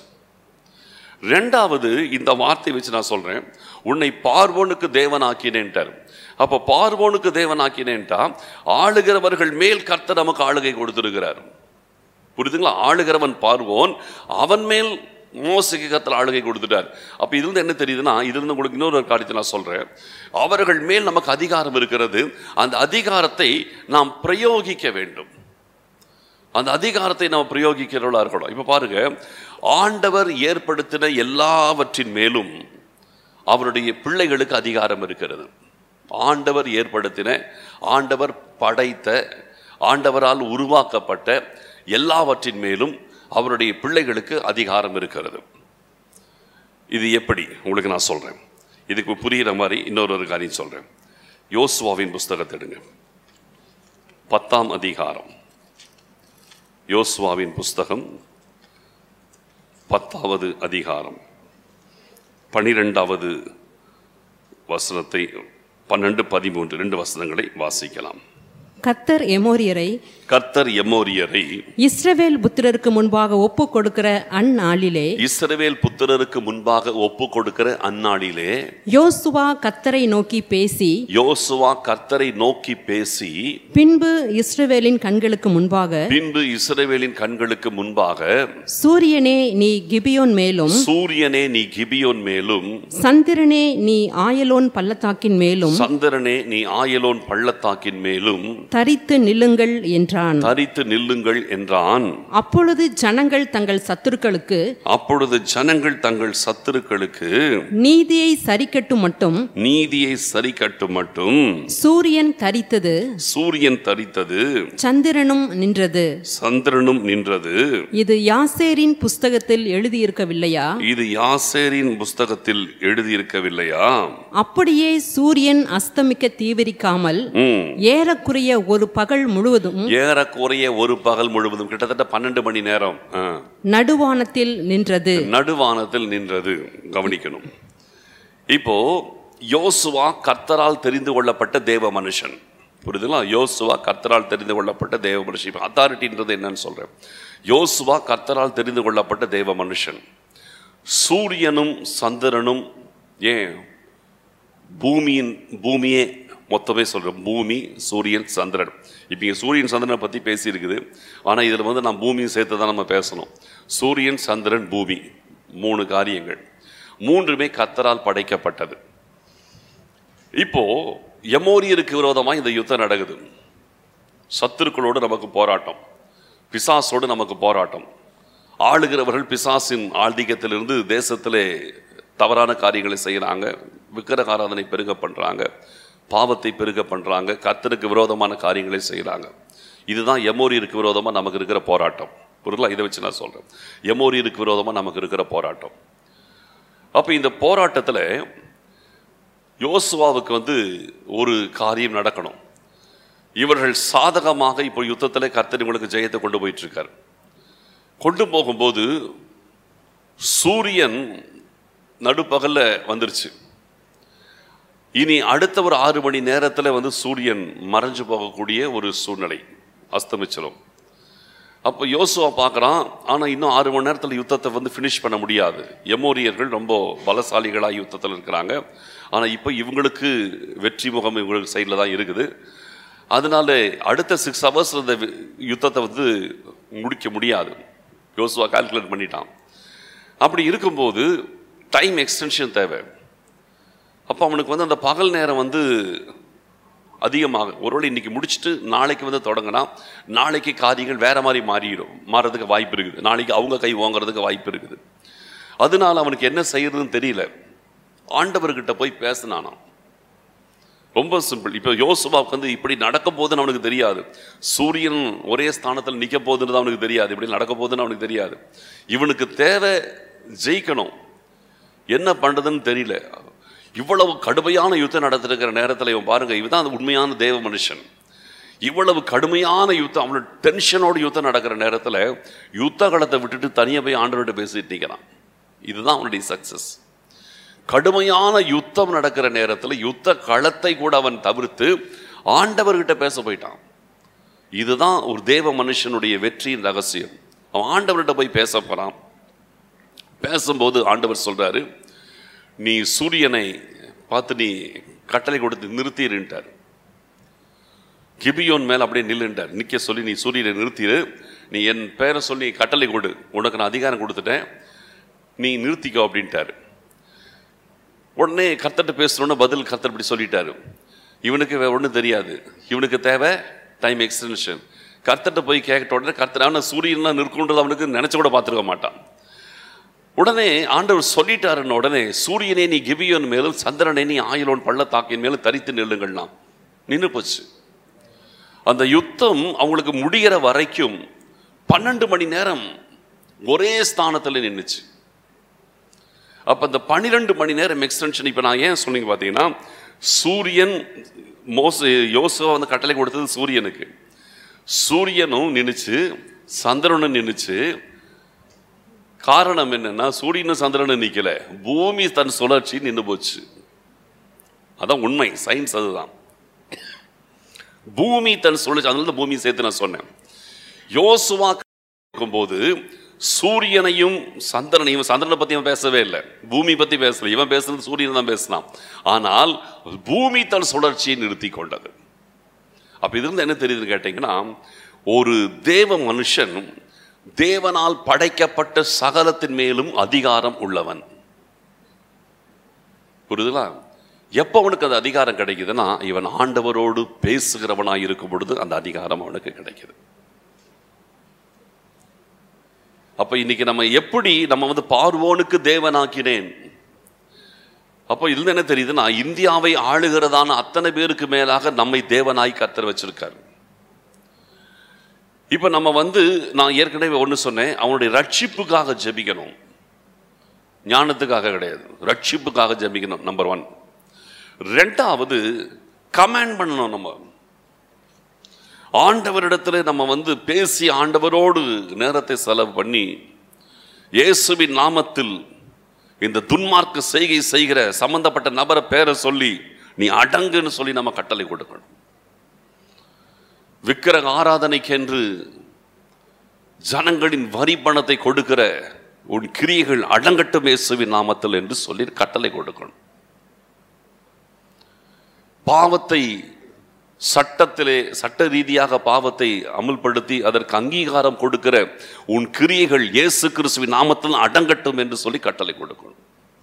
ரெண்டாவது இந்த வார்த்தை வச்சு நான் சொல்றேன் உன்னை பார்வோனுக்கு தேவனாக்கினேன்ட்டார் அப்போ பார்வோனுக்கு தேவனாக்கினேன்ட்டா ஆளுகிறவர்கள் மேல் கர்த்தர் நமக்கு ஆளுகை கொடுத்திருக்கிறார் புரியுதுங்களா ஆளுகிறவன் பார்வோன் அவன் மேல் மோசைக்கு கத்தல் ஆளுகை கொடுத்துட்டார் அப்ப இதுல இருந்து என்ன தெரியுதுன்னா இதுல இருந்து உங்களுக்கு இன்னொரு காரியத்தை நான் சொல்றேன் அவர்கள் மேல் நமக்கு அதிகாரம் இருக்கிறது அந்த அதிகாரத்தை நாம் பிரயோகிக்க வேண்டும் அந்த அதிகாரத்தை நாம் பிரயோகிக்கிறவர்களா இருக்கணும் இப்ப பாருங்க ஆண்டவர் ஏற்படுத்தின எல்லாவற்றின் மேலும் அவருடைய பிள்ளைகளுக்கு அதிகாரம் இருக்கிறது ஆண்டவர் ஏற்படுத்தின ஆண்டவர் படைத்த ஆண்டவரால் உருவாக்கப்பட்ட எல்லாவற்றின் மேலும் அவருடைய பிள்ளைகளுக்கு அதிகாரம் இருக்கிறது இது எப்படி உங்களுக்கு நான் சொல்றேன் இதுக்கு புரிகிற மாதிரி இன்னொரு ஒரு காரியம் சொல்றேன் யோசுவாவின் புஸ்தகத்தை எடுங்க பத்தாம் அதிகாரம் யோசுவாவின் புஸ்தகம் பத்தாவது அதிகாரம் பனிரெண்டாவது வசனத்தை பன்னெண்டு பதிமூன்று ரெண்டு வசனங்களை வாசிக்கலாம் கத்தர் எமோரியரை கர்த்தர் எமோரியரை இஸ்ரவேல் புத்திரருக்கு முன்பாக ஒப்பு கொடுக்கிற அந்நாளிலே இஸ்ரவேல் புத்திரருக்கு முன்பாக ஒப்பு கொடுக்கிற அந்நாளிலே யோசுவா கத்தரை நோக்கி பேசி யோசுவா கர்த்தரை நோக்கி பேசி பின்பு இஸ்ரவேலின் கண்களுக்கு முன்பாக பின்பு இஸ்ரவேலின் கண்களுக்கு முன்பாக சூரியனே நீ கிபியோன் மேலும் சூரியனே நீ கிபியோன் மேலும் சந்திரனே நீ ஆயலோன் பள்ளத்தாக்கின் மேலும் சந்திரனே நீ ஆயலோன் பள்ளத்தாக்கின் மேலும் தரித்து நில்லுங்கள் என்றான் தரித்து நில்லுங்கள் என்றான் அப்பொழுது ஜனங்கள் தங்கள் சத்துருக்களுக்கு அப்பொழுது ஜனங்கள் தங்கள் சத்துருக்களுக்கு நீதியை சரிக்கட்டு மட்டும் நீதியை சரி கட்டு மட்டும் சூரியன் தரித்தது சூரியன் தரித்தது சந்திரனும் நின்றது சந்திரனும் நின்றது இது யாசேரின் புஸ்தகத்தில் எழுதியிருக்கவில்லையா இது யாசேரின் புஸ்தகத்தில் எழுதியிருக்கவில்லையா அப்படியே சூரியன் அஸ்தமிக்க தீவிரிக்காமல் ம் ஏறக்குறைய ஒரு பகல் முழுவதும் ஏறக்குறைய ஒரு பகல் முழுவதும் கிட்டத்தட்ட பன்னெண்டு மணி நேரம் ஆ. நடுவானத்தில் நின்றது நடுவானத்தில் நின்றது கவனிக்கணும் இப்போ யோசுவா கர்த்தரால் தெரிந்து கொள்ளப்பட்ட தேவ மனுஷன் புரியுதுங்களா யோசுவா கர்த்தரால் தெரிந்து கொள்ளப்பட்ட தேவ மனுஷன் இப்போ அத்தாரிட்டின்றது என்னன்னு சொல்றேன் யோசுவா கர்த்தரால் தெரிந்து கொள்ளப்பட்ட தேவ மனுஷன் சூரியனும் சந்திரனும் ஏன் பூமியின் பூமியே மொத்தமே சொல்கிறேன் பூமி சூரியன் சந்திரன் இப்போ இங்கே சூரியன் சந்திரனை பற்றி பேசியிருக்குது ஆனால் இதில் வந்து நான் பூமியும் சேர்த்து தான் நம்ம பேசணும் சூரியன் சந்திரன் பூமி மூணு காரியங்கள் மூன்றுமே கத்தரால் படைக்கப்பட்டது இப்போ எமோரியருக்கு விரோதமாக இந்த யுத்தம் நடக்குது சத்துருக்களோடு நமக்கு போராட்டம் பிசாசோடு நமக்கு போராட்டம் ஆளுகிறவர்கள் பிசாசின் ஆழ்திகத்திலிருந்து தேசத்திலே தவறான காரியங்களை செய்கிறாங்க விக்கிரக ஆராதனை பெருக பண்ணுறாங்க பாவத்தை பெருக பண்ணுறாங்க கர்த்தருக்கு விரோதமான காரியங்களை செய்கிறாங்க இதுதான் எமோரியருக்கு விரோதமாக நமக்கு இருக்கிற போராட்டம் புரியல இதை வச்சு நான் சொல்கிறேன் எமோரியருக்கு விரோதமாக நமக்கு இருக்கிற போராட்டம் அப்போ இந்த போராட்டத்தில் யோசுவாவுக்கு வந்து ஒரு காரியம் நடக்கணும் இவர்கள் சாதகமாக இப்போ யுத்தத்தில் கர்த்தர் இவங்களுக்கு ஜெயத்தை கொண்டு போயிட்டு இருக்கார் கொண்டு போகும்போது சூரியன் நடுப்பகல்ல வந்துருச்சு இனி அடுத்த ஒரு ஆறு மணி நேரத்தில் வந்து சூரியன் மறைஞ்சு போகக்கூடிய ஒரு சூழ்நிலை அஸ்தமிச்சிடும் அப்போ யோசுவா பார்க்குறான் ஆனால் இன்னும் ஆறு மணி நேரத்தில் யுத்தத்தை வந்து ஃபினிஷ் பண்ண முடியாது எமோரியர்கள் ரொம்ப பலசாலிகளாக யுத்தத்தில் இருக்கிறாங்க ஆனால் இப்போ இவங்களுக்கு வெற்றி முகம் இவங்களுக்கு சைடில் தான் இருக்குது அதனால அடுத்த சிக்ஸ் ஹவர்ஸ் இந்த வி- யுத்தத்தை வந்து முடிக்க முடியாது யோசுவா கால்குலேட் பண்ணிட்டான் அப்படி இருக்கும்போது டைம் எக்ஸ்டென்ஷன் தேவை அப்போ அவனுக்கு வந்து அந்த பகல் நேரம் வந்து அதிகமாக ஒருவேளை இன்னைக்கு முடிச்சுட்டு நாளைக்கு வந்து தொடங்கினா நாளைக்கு காரியங்கள் வேற மாதிரி மாறிடும் மாறதுக்கு வாய்ப்பு இருக்குது நாளைக்கு அவங்க கை வாங்குறதுக்கு வாய்ப்பு இருக்குது அதனால அவனுக்கு என்ன செய்யறதுன்னு தெரியல ஆண்டவர்கிட்ட போய் பேசினானாம் ரொம்ப சிம்பிள் இப்போ யோசுவாவுக்கு வந்து இப்படி நடக்க போகுதுன்னு அவனுக்கு தெரியாது சூரியன் ஒரே ஸ்தானத்தில் நிற்க போகுதுன்னு அவனுக்கு தெரியாது இப்படி நடக்க போகுதுன்னு அவனுக்கு தெரியாது இவனுக்கு தேவை ஜெயிக்கணும் என்ன பண்றதுன்னு தெரியல இவ்வளவு கடுமையான யுத்தம் நடத்திருக்கிற நேரத்தில் இவன் பாருங்க இவன் தான் உண்மையான தேவ மனுஷன் இவ்வளவு கடுமையான யுத்தம் அவனோட டென்ஷனோட யுத்தம் நடக்கிற நேரத்தில் யுத்த களத்தை விட்டுட்டு தனியாக போய் ஆண்டவர்கிட்ட பேசிட்டு நிற்கிறான் இதுதான் அவனுடைய சக்சஸ் கடுமையான யுத்தம் நடக்கிற நேரத்தில் யுத்த களத்தை கூட அவன் தவிர்த்து ஆண்டவர்கிட்ட பேச போயிட்டான் இதுதான் ஒரு தேவ மனுஷனுடைய வெற்றியின் ரகசியம் அவன் ஆண்டவர்கிட்ட போய் பேச போறான் பேசும்போது ஆண்டவர் சொல்றாரு நீ சூரியனை பார்த்து நீ கட்டளை கொடுத்து நிறுத்திடுன்ட்டார் கிபியோன் மேல அப்படியே நில்லுன்ட்டார் நிக்க சொல்லி நீ சூரியனை நிறுத்திடு நீ என் பேரை சொல்லி கட்டளை கொடு உனக்கு நான் அதிகாரம் கொடுத்துட்டேன் நீ நிறுத்திக்கோ அப்படின்ட்டாரு உடனே கர்த்தர்ட்ட பேசணும்னு பதில் கர்த்தர் இப்படி சொல்லிட்டாரு இவனுக்கு ஒன்றும் தெரியாது இவனுக்கு தேவை டைம் எக்ஸ்டென்ஷன் கர்த்தர்ட்ட போய் கேட்ட உடனே கர்த்தர் ஆனால் சூரியன்லாம் நிற்குன்றது அவனுக்கு நினைச்சு கூட பார்த்துருக்க மாட்டான் உடனே ஆண்டவர் சொல்லிட்டாருன்னு உடனே சூரியனே நீ கிபியோன் மேலும் சந்திரனை நீ ஆயிலோன் பள்ளத்தாக்கின் மேலும் தரித்து நில்லுங்கள்லாம் நின்று போச்சு அந்த யுத்தம் அவங்களுக்கு முடிகிற வரைக்கும் பன்னெண்டு மணி நேரம் ஒரே ஸ்தானத்தில் நின்றுச்சு அப்போ அந்த பன்னிரெண்டு மணி நேரம் எக்ஸ்டென்ஷன் இப்போ நான் ஏன் சொன்னீங்க பார்த்தீங்கன்னா சூரியன் மோச யோசுவா வந்து கட்டளை கொடுத்தது சூரியனுக்கு சூரியனும் நின்றுச்சு சந்திரனும் நின்னுச்சு காரணம் என்னன்னா சூரியனும் சந்திரனும் நிக்கல பூமி தன் சுழற்சி நின்று போச்சு அதான் உண்மை சயின்ஸ் அதுதான் பூமி தன் சுழற்சி அதனால தான் பூமி சேர்த்து நான் சொன்னேன் யோசுவா போது சூரியனையும் சந்திரனையும் சந்திரனை பத்தி இவன் பேசவே இல்லை பூமி பத்தி பேசல இவன் பேசுறது சூரியனை தான் பேசினான் ஆனால் பூமி தன் சுழற்சியை நிறுத்தி கொண்டது அப்ப இது இருந்து என்ன தெரியுதுன்னு கேட்டீங்கன்னா ஒரு தேவ மனுஷன் தேவனால் படைக்கப்பட்ட சகலத்தின் மேலும் அதிகாரம் உள்ளவன் புரியுதுங்களா எப்போ அவனுக்கு அந்த அதிகாரம் கிடைக்குதுன்னா இவன் ஆண்டவரோடு பேசுகிறவனாய் இருக்கும் பொழுது அந்த அதிகாரம் அவனுக்கு கிடைக்குது அப்ப இன்னைக்கு நம்ம எப்படி நம்ம வந்து பார்வோனுக்கு தேவனாக்கினேன் அப்போ இதுல என்ன தெரியுதுன்னா இந்தியாவை ஆளுகிறதான அத்தனை பேருக்கு மேலாக நம்மை தேவனாய் கத்தர் வச்சிருக்காரு இப்ப நம்ம வந்து நான் ஏற்கனவே ஒன்று சொன்னேன் அவனுடைய ரட்சிப்புக்காக ஜெபிக்கணும் ஞானத்துக்காக கிடையாது ரட்சிப்புக்காக ஜெபிக்கணும் நம்பர் ஒன் ரெண்டாவது கமாண்ட் பண்ணணும் நம்ம ஆண்டவரிடத்துல நம்ம வந்து பேசி ஆண்டவரோடு நேரத்தை செலவு பண்ணி இயேசுவின் நாமத்தில் இந்த துன்மார்க்க செய்கை செய்கிற சம்பந்தப்பட்ட நபரை பேரை சொல்லி நீ அடங்குன்னு சொல்லி நம்ம கட்டளை கொடுக்கணும் விக்கிரக ஆராதனைக்கென்று ஜனங்களின் வரி பணத்தை கொடுக்கிற உன் கிரியைகள் அடங்கட்டும் இயேசுவின் நாமத்தில் என்று சொல்லி கட்டளை கொடுக்கணும் பாவத்தை சட்டத்திலே சட்ட ரீதியாக பாவத்தை அமுல்படுத்தி அதற்கு அங்கீகாரம் கொடுக்கிற உன் கிரியைகள் இயேசு கிறிஸ்துவின் நாமத்தில் அடங்கட்டும் என்று சொல்லி கட்டளை கொடுக்கணும்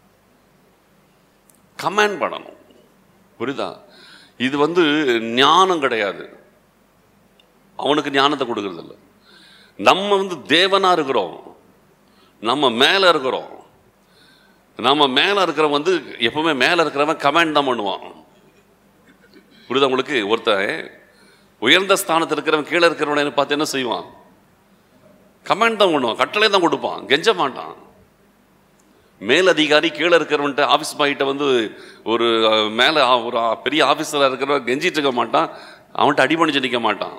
கமாண்ட் பண்ணணும் புரியுதா இது வந்து ஞானம் கிடையாது அவனுக்கு ஞானத்தை கொடுக்கறது இல்லை நம்ம வந்து தேவனா இருக்கிறோம் நம்ம மேல இருக்கிறோம் நம்ம மேல இருக்கிறவன் வந்து எப்பவுமே மேல இருக்கிறவன் கமாண்ட் தான் பண்ணுவான் புரியுதா உங்களுக்கு ஒருத்தன் உயர்ந்த ஸ்தானத்தில் இருக்கிறவன் கீழே இருக்கிறவனை பார்த்து என்ன செய்வான் கமெண்ட் தான் பண்ணுவான் கட்டளை தான் கொடுப்பான் கெஞ்ச மாட்டான் மேல் அதிகாரி கீழே இருக்கிறவன்ட்ட ஆஃபீஸ் பாய்கிட்ட வந்து ஒரு அஹ், மேலே ஆ- ஒரு ஆ- பெரிய ஆஃபீஸில் இருக்கிறவன் கெஞ்சிட்டு இருக்க மாட்டான் அவன்கிட்ட அடிபணிச்சு நிற்க மாட்டான்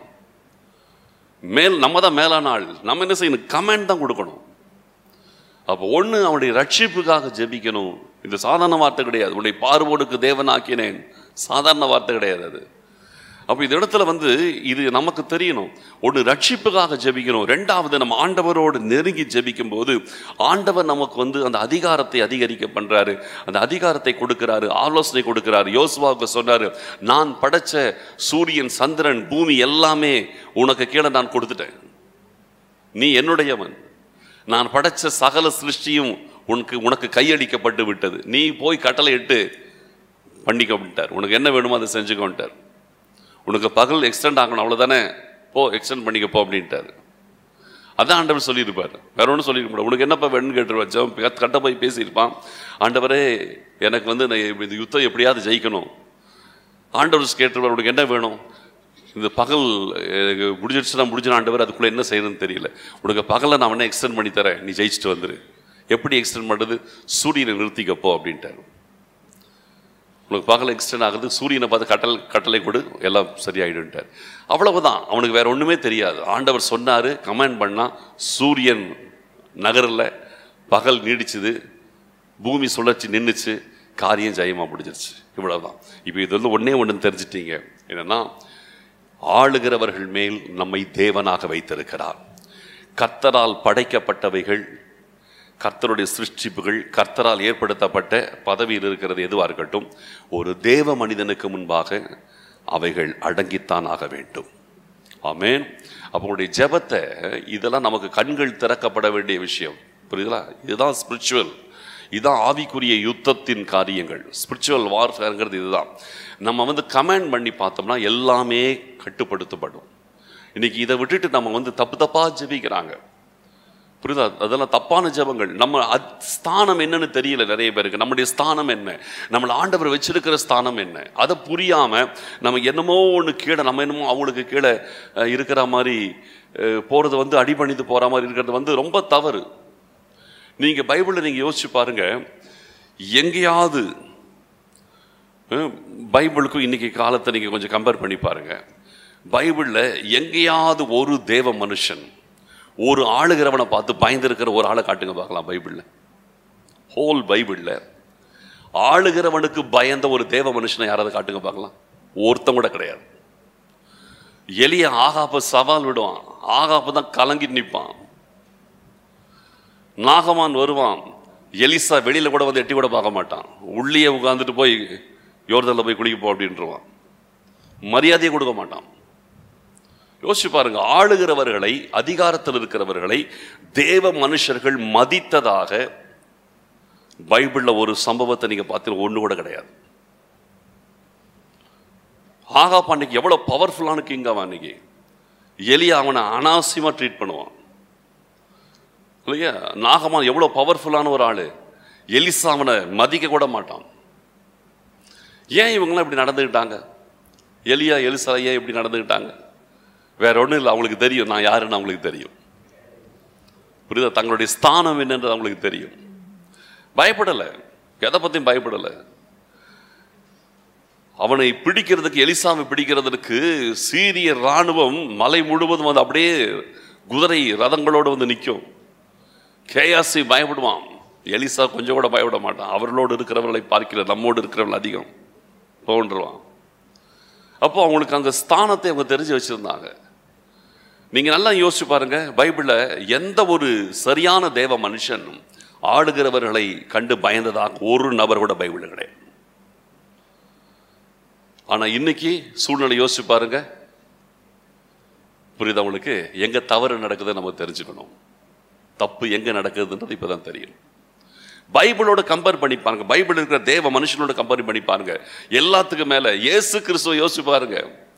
மேல் நம்ம தான் மேலான ஆள் நம்ம என்ன செய்யணும் கமெண்ட் தான் கொடுக்கணும் அப்போ ஒன்று அவனுடைய ரட்சிப்புக்காக ஜெபிக்கணும் இது சாதாரண வார்த்தை கிடையாது உன்னை பார்வோனுக்கு தேவனாக்கினேன் சாதாரண வார்த்தை கிடையாது அது அப்போ இந்த இடத்துல வந்து இது நமக்கு தெரியணும் ஒன்று ரட்சிப்புக்காக ஜெபிக்கணும் ரெண்டாவது நம்ம ஆண்டவரோடு நெருங்கி ஜெபிக்கும் போது ஆண்டவர் நமக்கு வந்து அந்த அதிகாரத்தை அதிகரிக்க பண்றாரு அந்த அதிகாரத்தை கொடுக்கிறாரு ஆலோசனை கொடுக்கிறாரு யோசுவாவுக்கு சொன்னாரு நான் படைச்ச சூரியன் சந்திரன் பூமி எல்லாமே உனக்கு கீழே நான் கொடுத்துட்டேன் நீ என்னுடையவன் நான் படைச்ச சகல சிருஷ்டியும் உனக்கு உனக்கு கையடிக்கப்பட்டு விட்டது நீ போய் கட்டளை இட்டு பண்ணிக்க விட்டார் உனக்கு என்ன வேணுமோ அதை செஞ்சுக்க விட்டார் உனக்கு பகல் எக்ஸ்டெண்ட் ஆகணும் அவ்வளோதானே போ எக்ஸ்டெண்ட் பண்ணிக்க போ அப்படின்ட்டாரு அதான் ஆண்டவர் சொல்லியிருப்பார் வேற ஒன்றும் சொல்லியிருக்க முடியாது உனக்கு என்னப்பா வேணும்னு கேட்டுருவான் கட்ட போய் பேசியிருப்பான் ஆண்டவரே எனக்கு வந்து நான் இந்த யுத்தம் எப்படியாவது ஜெயிக்கணும் ஆண்டவர் கேட்டுருவார் உனக்கு என்ன வேணும் இந்த பகல் எனக்கு முடிஞ்சிடுச்சுன்னா முடிஞ்சிடும் ஆண்டவர் அதுக்குள்ளே என்ன செய்யணும்னு தெரியல உனக்கு பகலை நான் வேணா எக்ஸ்டெண்ட் பண்ணி தரேன் நீ ஜெயிச்சுட்டு வந்துரு எப்படி எக்ஸ்டெண்ட் பண்ணுறது சூரியனை நிறுத்திக்கப்போ அப்படின்ட்டாரு உனக்கு பகல் எக்ஸ்டெண்ட் ஆகுது சூரியனை பார்த்து கட்டல் கட்டளை கொடு எல்லாம் சரியாயிடுன்ட்டார் அவ்வளவுதான் அவனுக்கு வேற ஒண்ணுமே தெரியாது ஆண்டவர் சொன்னாரு கமெண்ட் பண்ணா சூரியன் நகரில் பகல் நீடிச்சுது பூமி சுழற்சி நின்றுச்சு காரியம் ஜெயமா முடிஞ்சிருச்சு இவ்வளவுதான் இப்போ இது வந்து ஒண்ணே ஒன்று தெரிஞ்சிட்டீங்க என்னன்னா ஆளுகிறவர்கள் மேல் நம்மை தேவனாக வைத்திருக்கிறார் கர்த்தரால் படைக்கப்பட்டவைகள் கர்த்தருடைய சிருஷ்டிப்புகள் கர்த்தரால் ஏற்படுத்தப்பட்ட பதவியில் இருக்கிறது எதுவாக இருக்கட்டும் ஒரு தேவ மனிதனுக்கு முன்பாக அவைகள் அடங்கித்தான் ஆக வேண்டும் ஆமென் அப்போ உங்களுடைய ஜெபத்தை இதெல்லாம் நமக்கு கண்கள் திறக்கப்பட வேண்டிய விஷயம் புரியுதுங்களா இதுதான் ஸ்பிரிச்சுவல் இதுதான் ஆவிக்குரிய யுத்தத்தின் காரியங்கள் ஸ்பிரிச்சுவல் வார்ஃபேருங்கிறது இதுதான் நம்ம வந்து கமெண்ட் பண்ணி பார்த்தோம்னா எல்லாமே கட்டுப்படுத்தப்படும் இன்னைக்கு இதை விட்டுட்டு நம்ம வந்து தப்பு தப்பா ஜெபிக்கிறாங்க புரியுதா அதெல்லாம் தப்பான ஜெபங்கள் நம்ம அத்- ஸ்தானம் என்னன்னு தெரியல நிறைய பேருக்கு நம்முடைய ஸ்தானம் என்ன நம்மளை ஆண்டவர் வச்சிருக்கிற ஸ்தானம் என்ன அதை புரியாம நம்ம என்னமோ ஒன்று கீழே நம்ம என்னமோ அவங்களுக்கு கீழே அஹ், இருக்கிற மாதிரி அஹ், போறது வந்து அடிபணிந்து போற மாதிரி இருக்கிறது வந்து ரொம்ப தவறு நீங்க பைபிளை நீங்க யோசிச்சு பாருங்க எங்கேயாவது அஹ், பைபிளுக்கும் இன்னைக்கு காலத்தை நீங்க கொஞ்சம் கம்பேர் பண்ணி பாருங்க பைபிள்ல எங்கேயாவது ஒரு தேவ மனுஷன் ஒரு ஆளுகிறவனை பார்த்து பயந்திருக்கிற ஒரு ஆளை காட்டுங்க பார்க்கலாம் பைபிளில் ஹோல் பைபிளில் ஆளுகிறவனுக்கு பயந்த ஒரு தேவ மனுஷனை யாராவது காட்டுங்க பார்க்கலாம் ஒருத்தன் கூட கிடையாது எளிய ஆகாப்ப சவால் விடுவான் ஆகாப்ப தான் கலங்கி நிற்பான் நாகமான் வருவான் எலிசா வெளியில கூட வந்து எட்டி கூட பார்க்க மாட்டான் உள்ளே உட்காந்துட்டு போய் யோர்தல்ல போய் குளிக்க போ அப்படின்றவான் மரியாதையை கொடுக்க மாட்டான் யோசிச்சு பாருங்க ஆளுகிறவர்களை அதிகாரத்தில் இருக்கிறவர்களை தேவ மனுஷர்கள் மதித்ததாக பைபிள்ல ஒரு சம்பவத்தை நீங்க பார்த்தீங்க ஒண்ணு கூட கிடையாது ஆகாப் அன்னைக்கு எவ்வளவு பவர்ஃபுல்லான கிங் அவன் அன்னைக்கு எலியா அவனை அனாவசியமா ட்ரீட் பண்ணுவான் இல்லையா நாகமான் எவ்வளோ பவர்ஃபுல்லான ஒரு ஆள் எலிசா அவனை மதிக்க கூட மாட்டான் ஏன் இவங்களாம் இப்படி நடந்துக்கிட்டாங்க எலியா எலிசா ஏன் இப்படி நடந்துக்கிட்டாங்க வேற ஒன்றும் இல்லை அவங்களுக்கு தெரியும் நான் யாருன்னு அவங்களுக்கு தெரியும் புரியுதா தங்களுடைய ஸ்தானம் என்னன்றது அவங்களுக்கு தெரியும் பயப்படலை எதை பற்றியும் பயப்படலை அவனை பிடிக்கிறதுக்கு எலிசாவை பிடிக்கிறதுக்கு சீரிய இராணுவம் மலை முழுவதும் வந்து அப்படியே குதிரை ரதங்களோடு வந்து நிற்கும் கேயாசி பயப்படுவான் எலிசா கொஞ்சம் கூட பயப்பட மாட்டான் அவர்களோடு இருக்கிறவர்களை பார்க்கிற நம்மோடு இருக்கிறவர்கள் அதிகம் தோன்றுவான் அப்போ அவங்களுக்கு அந்த ஸ்தானத்தை அவங்க தெரிஞ்சு வச்சிருந்தாங்க நீங்க நல்லா யோசிச்சு பாருங்க பைபிள்ல எந்த ஒரு சரியான தேவ மனுஷன் ஆளுகிறவர்களை கண்டு பயந்ததாக ஒரு நபர் கூட பைபிள் கிடையாது ஆனா இன்னைக்கு சூழ்நிலை யோசிச்சு பாருங்க புரியுதா உங்களுக்கு எங்க தவறு நடக்குதுன்னு நம்ம தெரிஞ்சுக்கணும் தப்பு எங்க நடக்குதுன்றது இப்பதான் தெரியும் பைபிளோட கம்பேர் பண்ணி பாருங்க பைபிள் இருக்கிற தேவ மனுஷனோட கம்பேர் பண்ணி பாருங்க எல்லாத்துக்கும் மேல இயேசு கிறிஸ்துவ யோசிச்சு பாருங்க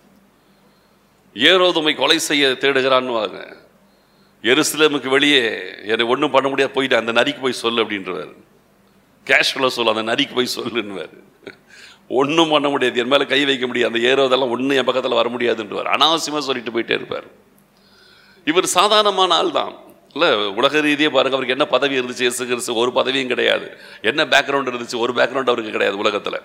ஏரோதுமை கொலை செய்ய தேடுகிறான்னு வாங்க எருசலேமுக்கு வெளியே என்னை ஒன்றும் பண்ண முடியாது போயிட்டு அந்த நரிக்கு போய் சொல்லு அப்படின்றவர் கேஷ்குள்ள சொல்ல அந்த நரிக்கு போய் சொல்லுன்னுவார் ஒன்றும் பண்ண முடியாது என் மேலே கை வைக்க முடியாது அந்த ஏரோதெல்லாம் ஒன்றும் என் பக்கத்தில் வர முடியாதுன்றவர் அனாவசியமாக சொல்லிட்டு போயிட்டே இருப்பார் இவர் சாதாரணமான ஆள் தான் இல்லை உலக ரீதியாக பாருங்க அவருக்கு என்ன பதவி இருந்துச்சு இயேசு கிறிஸ்து ஒரு பதவியும் கிடையாது என்ன பேக்ரவுண்ட் இருந்துச்சு ஒரு பேக்ரவுண்ட் அவருக்கு கிடையாது உலகத்தில்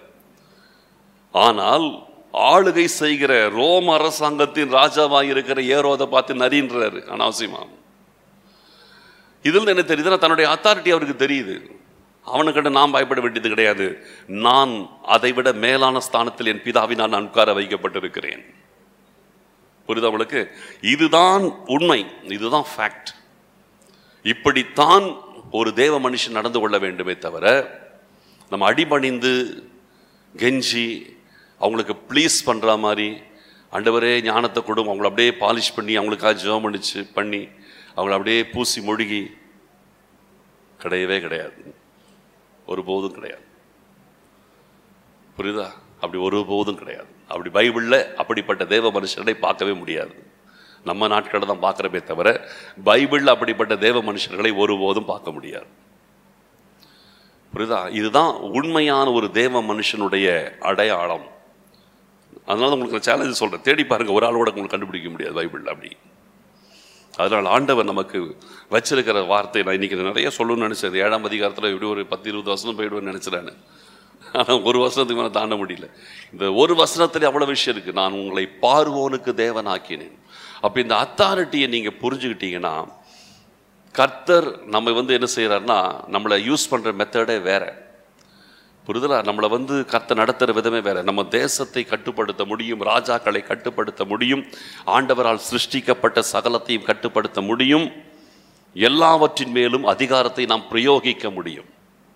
ஆனால் ஆளுகை செய்கிற ரோம அரசாங்கத்தின் ராஜாவாக இருக்கிற ஏரோதை பார்த்து நரின்றாரு அனாவசியமா இதில் என்ன தெரியுதுன்னா தன்னுடைய அத்தாரிட்டி அவருக்கு தெரியுது அவனுக்கிட்ட நான் பயப்பட வேண்டியது கிடையாது நான் அதை விட மேலான ஸ்தானத்தில் என் பிதாவினால் நான் உட்கார வைக்கப்பட்டிருக்கிறேன் புரியுதா உங்களுக்கு இதுதான் உண்மை இதுதான் ஃபேக்ட் இப்படித்தான் ஒரு தேவ மனுஷன் நடந்து கொள்ள வேண்டுமே தவிர நம்ம அடிபணிந்து கெஞ்சி அவங்களுக்கு ப்ளீஸ் பண்ணுற மாதிரி ஆண்டவரே ஞானத்தை கொடும் அவங்கள அப்படியே பாலிஷ் பண்ணி அவங்களுக்காக ஜெபம் பண்ணிச்சு பண்ணி அவங்கள அப்படியே பூசி மொழிகி கிடையவே கிடையாது ஒருபோதும் கிடையாது புரியுதா அப்படி ஒருபோதும் கிடையாது அப்படி பைபிளில் அப்படிப்பட்ட தேவ மனுஷனை பார்க்கவே முடியாது நம்ம நாட்களை தான் பார்க்குறமே தவிர பைபிளில் அப்படிப்பட்ட தேவ மனுஷர்களை ஒருபோதும் பார்க்க முடியாது புரியுதா இதுதான் உண்மையான ஒரு தேவ மனுஷனுடைய அடையாளம் அதனால உங்களுக்கு சேலஞ்சு சொல்கிறேன் தேடி பாருங்க ஒரு ஆளோட உங்களுக்கு கண்டுபிடிக்க முடியாது பைபிளில் அப்படி அதனால் ஆண்டவர் நமக்கு வச்சிருக்கிற வார்த்தை நான் இன்னைக்கு நிறைய சொல்லணும்னு நினச்சேன் ஏழாம் அதிகாரத்தில் எப்படி ஒரு பத்து இருபது வருஷம் போயிடுவேன்னு நினச்சிறேன் ஆனால் ஒரு வருஷத்துக்கு மேலே தாண்ட முடியல இந்த ஒரு வசனத்தில் அவ்வளோ விஷயம் இருக்குது நான் உங்களை பார்வோனுக்கு தேவனாக்கினேன் அப்போ இந்த அத்தாரிட்டியை நீங்கள் புரிஞ்சுக்கிட்டீங்கன்னா கர்த்தர் நம்ம வந்து என்ன செய்கிறாருன்னா நம்மளை யூஸ் பண்ணுற மெத்தடே வேற புரிதலா நம்மளை வந்து கர்த்த நடத்துகிற விதமே வேற நம்ம தேசத்தை கட்டுப்படுத்த முடியும் ராஜாக்களை கட்டுப்படுத்த முடியும் ஆண்டவரால் சிருஷ்டிக்கப்பட்ட சகலத்தையும் கட்டுப்படுத்த முடியும் எல்லாவற்றின் மேலும் அதிகாரத்தை நாம் பிரயோகிக்க முடியும்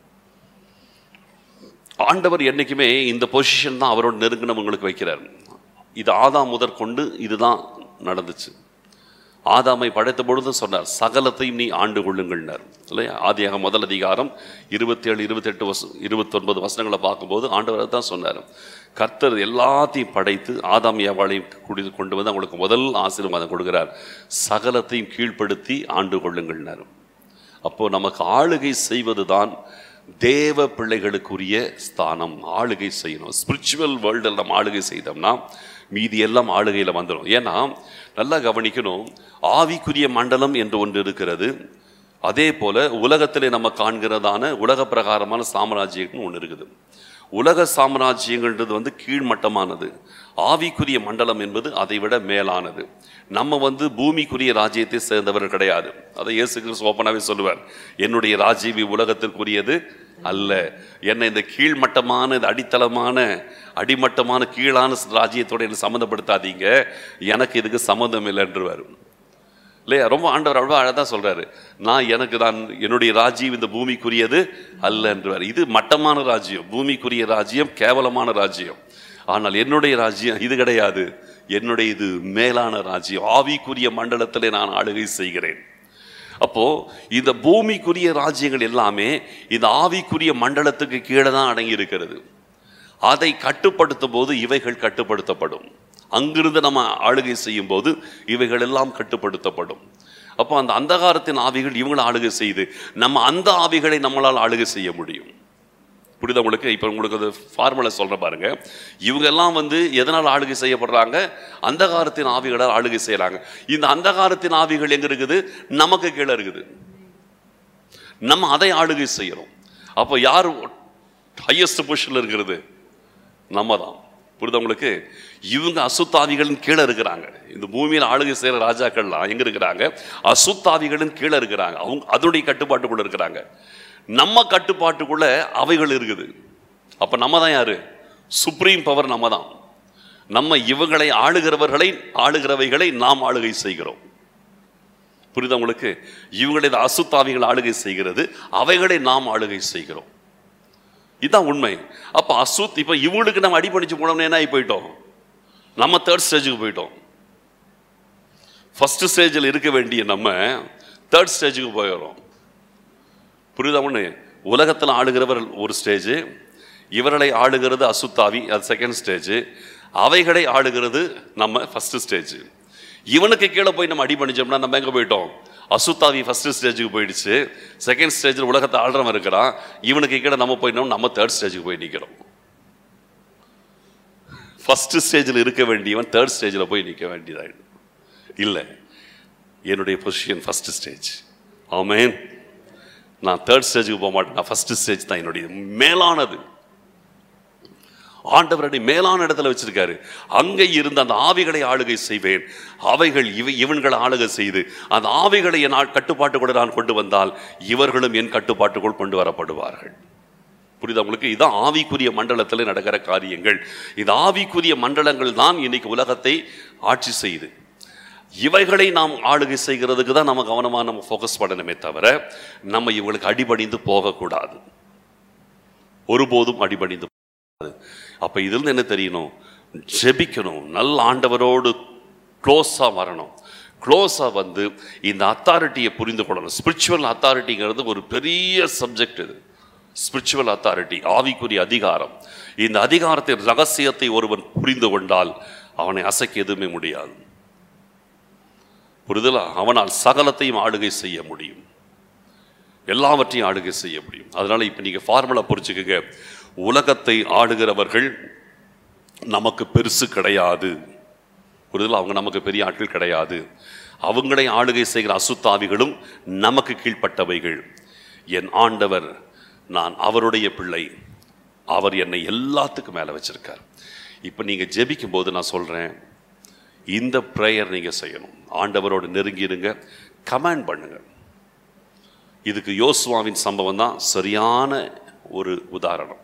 ஆண்டவர் என்னைக்குமே இந்த பொசிஷன் தான் அவரோட நெருங்கினவங்களுக்கு வைக்கிறார் இது ஆதாம் முதற்கொண்டு இதுதான் நடந்துச்சு ஆதாமை படைத்த பொழுது சொன்னார் சகலத்தையும் நீ ஆண்டு கொள்ளுங்கள்னார் இல்லையா ஆதியாக முதல் அதிகாரம் இருபத்தி ஏழு இருபத்தெட்டு வச இருபத்தொன்பது வசனங்களை பார்க்கும்போது ஆண்டவர் தான் சொன்னார் கர்த்தர் எல்லாத்தையும் படைத்து ஆதாம் ஏவாளையும் குடி கொண்டு வந்து அவங்களுக்கு முதல் ஆசீர்வாதம் கொடுக்கிறார் சகலத்தையும் கீழ்ப்படுத்தி ஆண்டு கொள்ளுங்கள்னார் அப்போ நமக்கு ஆளுகை செய்வது தான் தேவ பிள்ளைகளுக்குரிய ஸ்தானம் ஆளுகை செய்யணும் ஸ்பிரிச்சுவல் வேர்ல்டில் நம்ம ஆளுகை செய்தோம்னா மீதி எல்லாம் ஆளுகையில் வந்துடும் ஏன்னா நல்லா கவனிக்கணும் ஆவிக்குரிய மண்டலம் என்று ஒன்று இருக்கிறது அதே போல உலகத்திலே நம்ம காண்கிறதான உலக பிரகாரமான சாம்ராஜ்யம்னு ஒன்று இருக்குது உலக சாம்ராஜ்யங்கள்ன்றது வந்து கீழ்மட்டமானது ஆவிக்குரிய மண்டலம் என்பது அதை விட மேலானது நம்ம வந்து பூமிக்குரிய ராஜ்யத்தை சேர்ந்தவர் கிடையாது அதை இயேசு கிறிஸ்து ஓப்பனாகவே சொல்லுவார் என்னுடைய ராஜ்யம் உலகத்திற்குரியது அல்ல என்னை இந்த கீழ்மட்டமான இந்த அடித்தளமான அடிமட்டமான கீழான ராஜ்யத்தோட என்னை சம்மந்தப்படுத்தாதீங்க எனக்கு இதுக்கு சம்மந்தம் இல்லைன்றவர் இல்லையா ரொம்ப ஆண்டவர் அவ்வளோ அழகாக சொல்றாரு நான் எனக்கு தான் என்னுடைய ராஜ்யம் இந்த பூமிக்குரியது அல்ல என்றார் இது மட்டமான ராஜ்யம் பூமிக்குரிய ராஜ்யம் கேவலமான ராஜ்யம் ஆனால் என்னுடைய ராஜ்யம் இது கிடையாது என்னுடைய இது மேலான ராஜ்யம் ஆவிக்குரிய மண்டலத்திலே நான் ஆளுகை செய்கிறேன் அப்போ இந்த பூமிக்குரிய ராஜ்யங்கள் எல்லாமே இந்த ஆவிக்குரிய மண்டலத்துக்கு கீழே தான் அடங்கி இருக்கிறது அதை கட்டுப்படுத்தும் போது இவைகள் கட்டுப்படுத்தப்படும் அங்கிருந்து நம்ம ஆளுகை செய்யும் போது இவைகள் எல்லாம் கட்டுப்படுத்தப்படும் அப்போ அந்த அந்தகாரத்தின் ஆவிகள் இவங்களை ஆளுகை செய்து நம்ம அந்த ஆவிகளை நம்மளால் ஆளுகை செய்ய முடியும் புரியுதா உங்களுக்கு இப்போ உங்களுக்கு அது ஃபார்முலா சொல்ற பாருங்க இவங்க எல்லாம் வந்து எதனால் ஆளுகை செய்யப்படுறாங்க அந்தகாரத்தின் ஆவிகளால் ஆளுகை செய்யறாங்க இந்த அந்தகாரத்தின் ஆவிகள் எங்க இருக்குது நமக்கு கீழே இருக்குது நம்ம அதை ஆளுகை செய்யறோம் அப்போ யார் ஹையஸ்ட் பொசிஷன்ல இருக்கிறது நம்ம தான் புரியுதா உங்களுக்கு இவங்க அசுத்தாவிகளின் கீழே இருக்கிறாங்க இந்த பூமியில் ஆளுகை செய்கிற ராஜாக்கள்லாம் எங்க இருக்கிறாங்க அசுத்தாவிகளின் கீழே இருக்கிறாங்க அவங்க அதனுடைய கட்டுப்பாட்டுக்குள்ள இருக்கிறாங்க நம்ம கட்டுப்பாட்டுக்குள்ள அவைகள் இருக்குது அப்ப நம்ம தான் யாரு சுப்ரீம் பவர் நம்ம தான் நம்ம இவங்களை ஆளுகிறவர்களை ஆளுகிறவைகளை நாம் ஆளுகை செய்கிறோம் புரியுதா உங்களுக்கு இவங்களை இந்த அசுத்தாவிகள் ஆளுகை செய்கிறது அவைகளை நாம் ஆளுகை செய்கிறோம் இதுதான் உண்மை அப்ப அசுத் இப்ப இவங்களுக்கு நம்ம அடிபணிச்சு போனோம்னா என்ன ஆகி போயிட்டோம் நம்ம தேர்ட் ஸ்டேஜுக்கு போயிட்டோம் ஃபர்ஸ்ட் ஸ்டேஜில் இருக்க வேண்டிய நம்ம தேர்ட் ஸ்டேஜுக்கு போயிடுறோம் புரியுதா ஒன்று உலகத்தில் ஆளுகிறவர் ஒரு ஸ்டேஜ் இவர்களை ஆளுகிறது அசுத்தாவி அது செகண்ட் ஸ்டேஜ் அவைகளை ஆளுகிறது நம்ம ஃபர்ஸ்ட் ஸ்டேஜ் இவனுக்கு கீழே போய் நம்ம அடி பண்ணிச்சோம்னா நம்ம எங்கே போயிட்டோம் அசுத்தாவி ஃபர்ஸ்ட் ஸ்டேஜுக்கு போயிடுச்சு செகண்ட் ஸ்டேஜில் உலகத்தை ஆள்றவன் இருக்கிறான் இவனுக்கு கீழே நம்ம போயிட்டோம் நம்ம தேர்ட் ஸ்டேஜுக்கு போய் நிற்கிறோம் ஃபர்ஸ்ட் ஸ்டேஜில் இருக்க வேண்டியவன் தேர்ட் ஸ்டேஜில் போய் நிற்க வேண்டியதாயிடும் இல்லை என்னுடைய பொசிஷன் ஃபர்ஸ்ட் ஸ்டேஜ் ஆமேன் நான் தேர்ட் ஸ்டேஜுக்கு போக மாட்டேன் நான் ஃபர்ஸ்ட் ஸ்டேஜ் தான் என்னுடைய மேலானது ஆண்டவருடைய மேலான இடத்துல வச்சிருக்காரு அங்கே இருந்து அந்த ஆவிகளை ஆளுகை செய்வேன் அவைகள் இவ இவன்களை ஆளுகை செய்து அந்த ஆவிகளை என் ஆள் கட்டுப்பாட்டுக்குள்ள நான் கொண்டு வந்தால் இவர்களும் என் கட்டுப்பாட்டுக்குள் கொண்டு வரப்படுவார்கள் புரியுதா உங்களுக்கு இதான் ஆவிக்குரிய மண்டலத்தில் நடக்கிற காரியங்கள் இது ஆவிக்குரிய மண்டலங்கள் தான் இன்னைக்கு உலகத்தை ஆட்சி செய்யுது இவைகளை நாம் ஆளுகை செய்கிறதுக்கு தான் நம்ம கவனமாக நம்ம ஃபோக்கஸ் பண்ணணுமே தவிர நம்ம இவங்களுக்கு அடிபணிந்து போகக்கூடாது ஒருபோதும் அடிபணிந்து போகக்கூடாது. அப்ப இதிலிருந்து என்ன தெரியணும் ஜெபிக்கணும் நல்ல ஆண்டவரோடு க்ளோஸாக வரணும் க்ளோஸாக வந்து இந்த அத்தாரிட்டியை புரிந்து கொள்ளணும் ஸ்பிரிச்சுவல் அத்தாரிட்டிங்கிறது ஒரு பெரிய சப்ஜெக்ட் இது ஸ்பிரிச்சுவல் அத்தாரிட்டி ஆவிக்குரிய அதிகாரம் இந்த அதிகாரத்தின் ரகசியத்தை ஒருவன் புரிந்து கொண்டால் அவனை அசைக்க எதுவுமே முடியாது புரிதலா அவனால் சகலத்தையும் ஆளுகை செய்ய முடியும் எல்லாவற்றையும் ஆளுகை செய்ய முடியும் அதனால இப்ப நீங்க ஃபார்முலா புரிச்சுக்கங்க உலகத்தை ஆளுகிறவர்கள் நமக்கு பெருசு கிடையாது புரிதலா அவங்க நமக்கு பெரிய ஆட்கள் கிடையாது அவங்களை ஆளுகை செய்கிற அசுத்தாவிகளும் நமக்கு கீழ்ப்பட்டவைகள் என் ஆண்டவர் நான் அவருடைய பிள்ளை அவர் என்னை எல்லாத்துக்கும் மேலே வச்சிருக்கார் இப்போ நீங்க ஜெபிக்கும் போது நான் சொல்றேன் இந்த ப்ரேயர் நீங்க செய்யணும் ஆண்டவரோடு நெருங்கி இருங்க கமாண்ட் பண்ணுங்க இதுக்கு யோசுவாவின் சம்பவம் தான் சரியான ஒரு உதாரணம்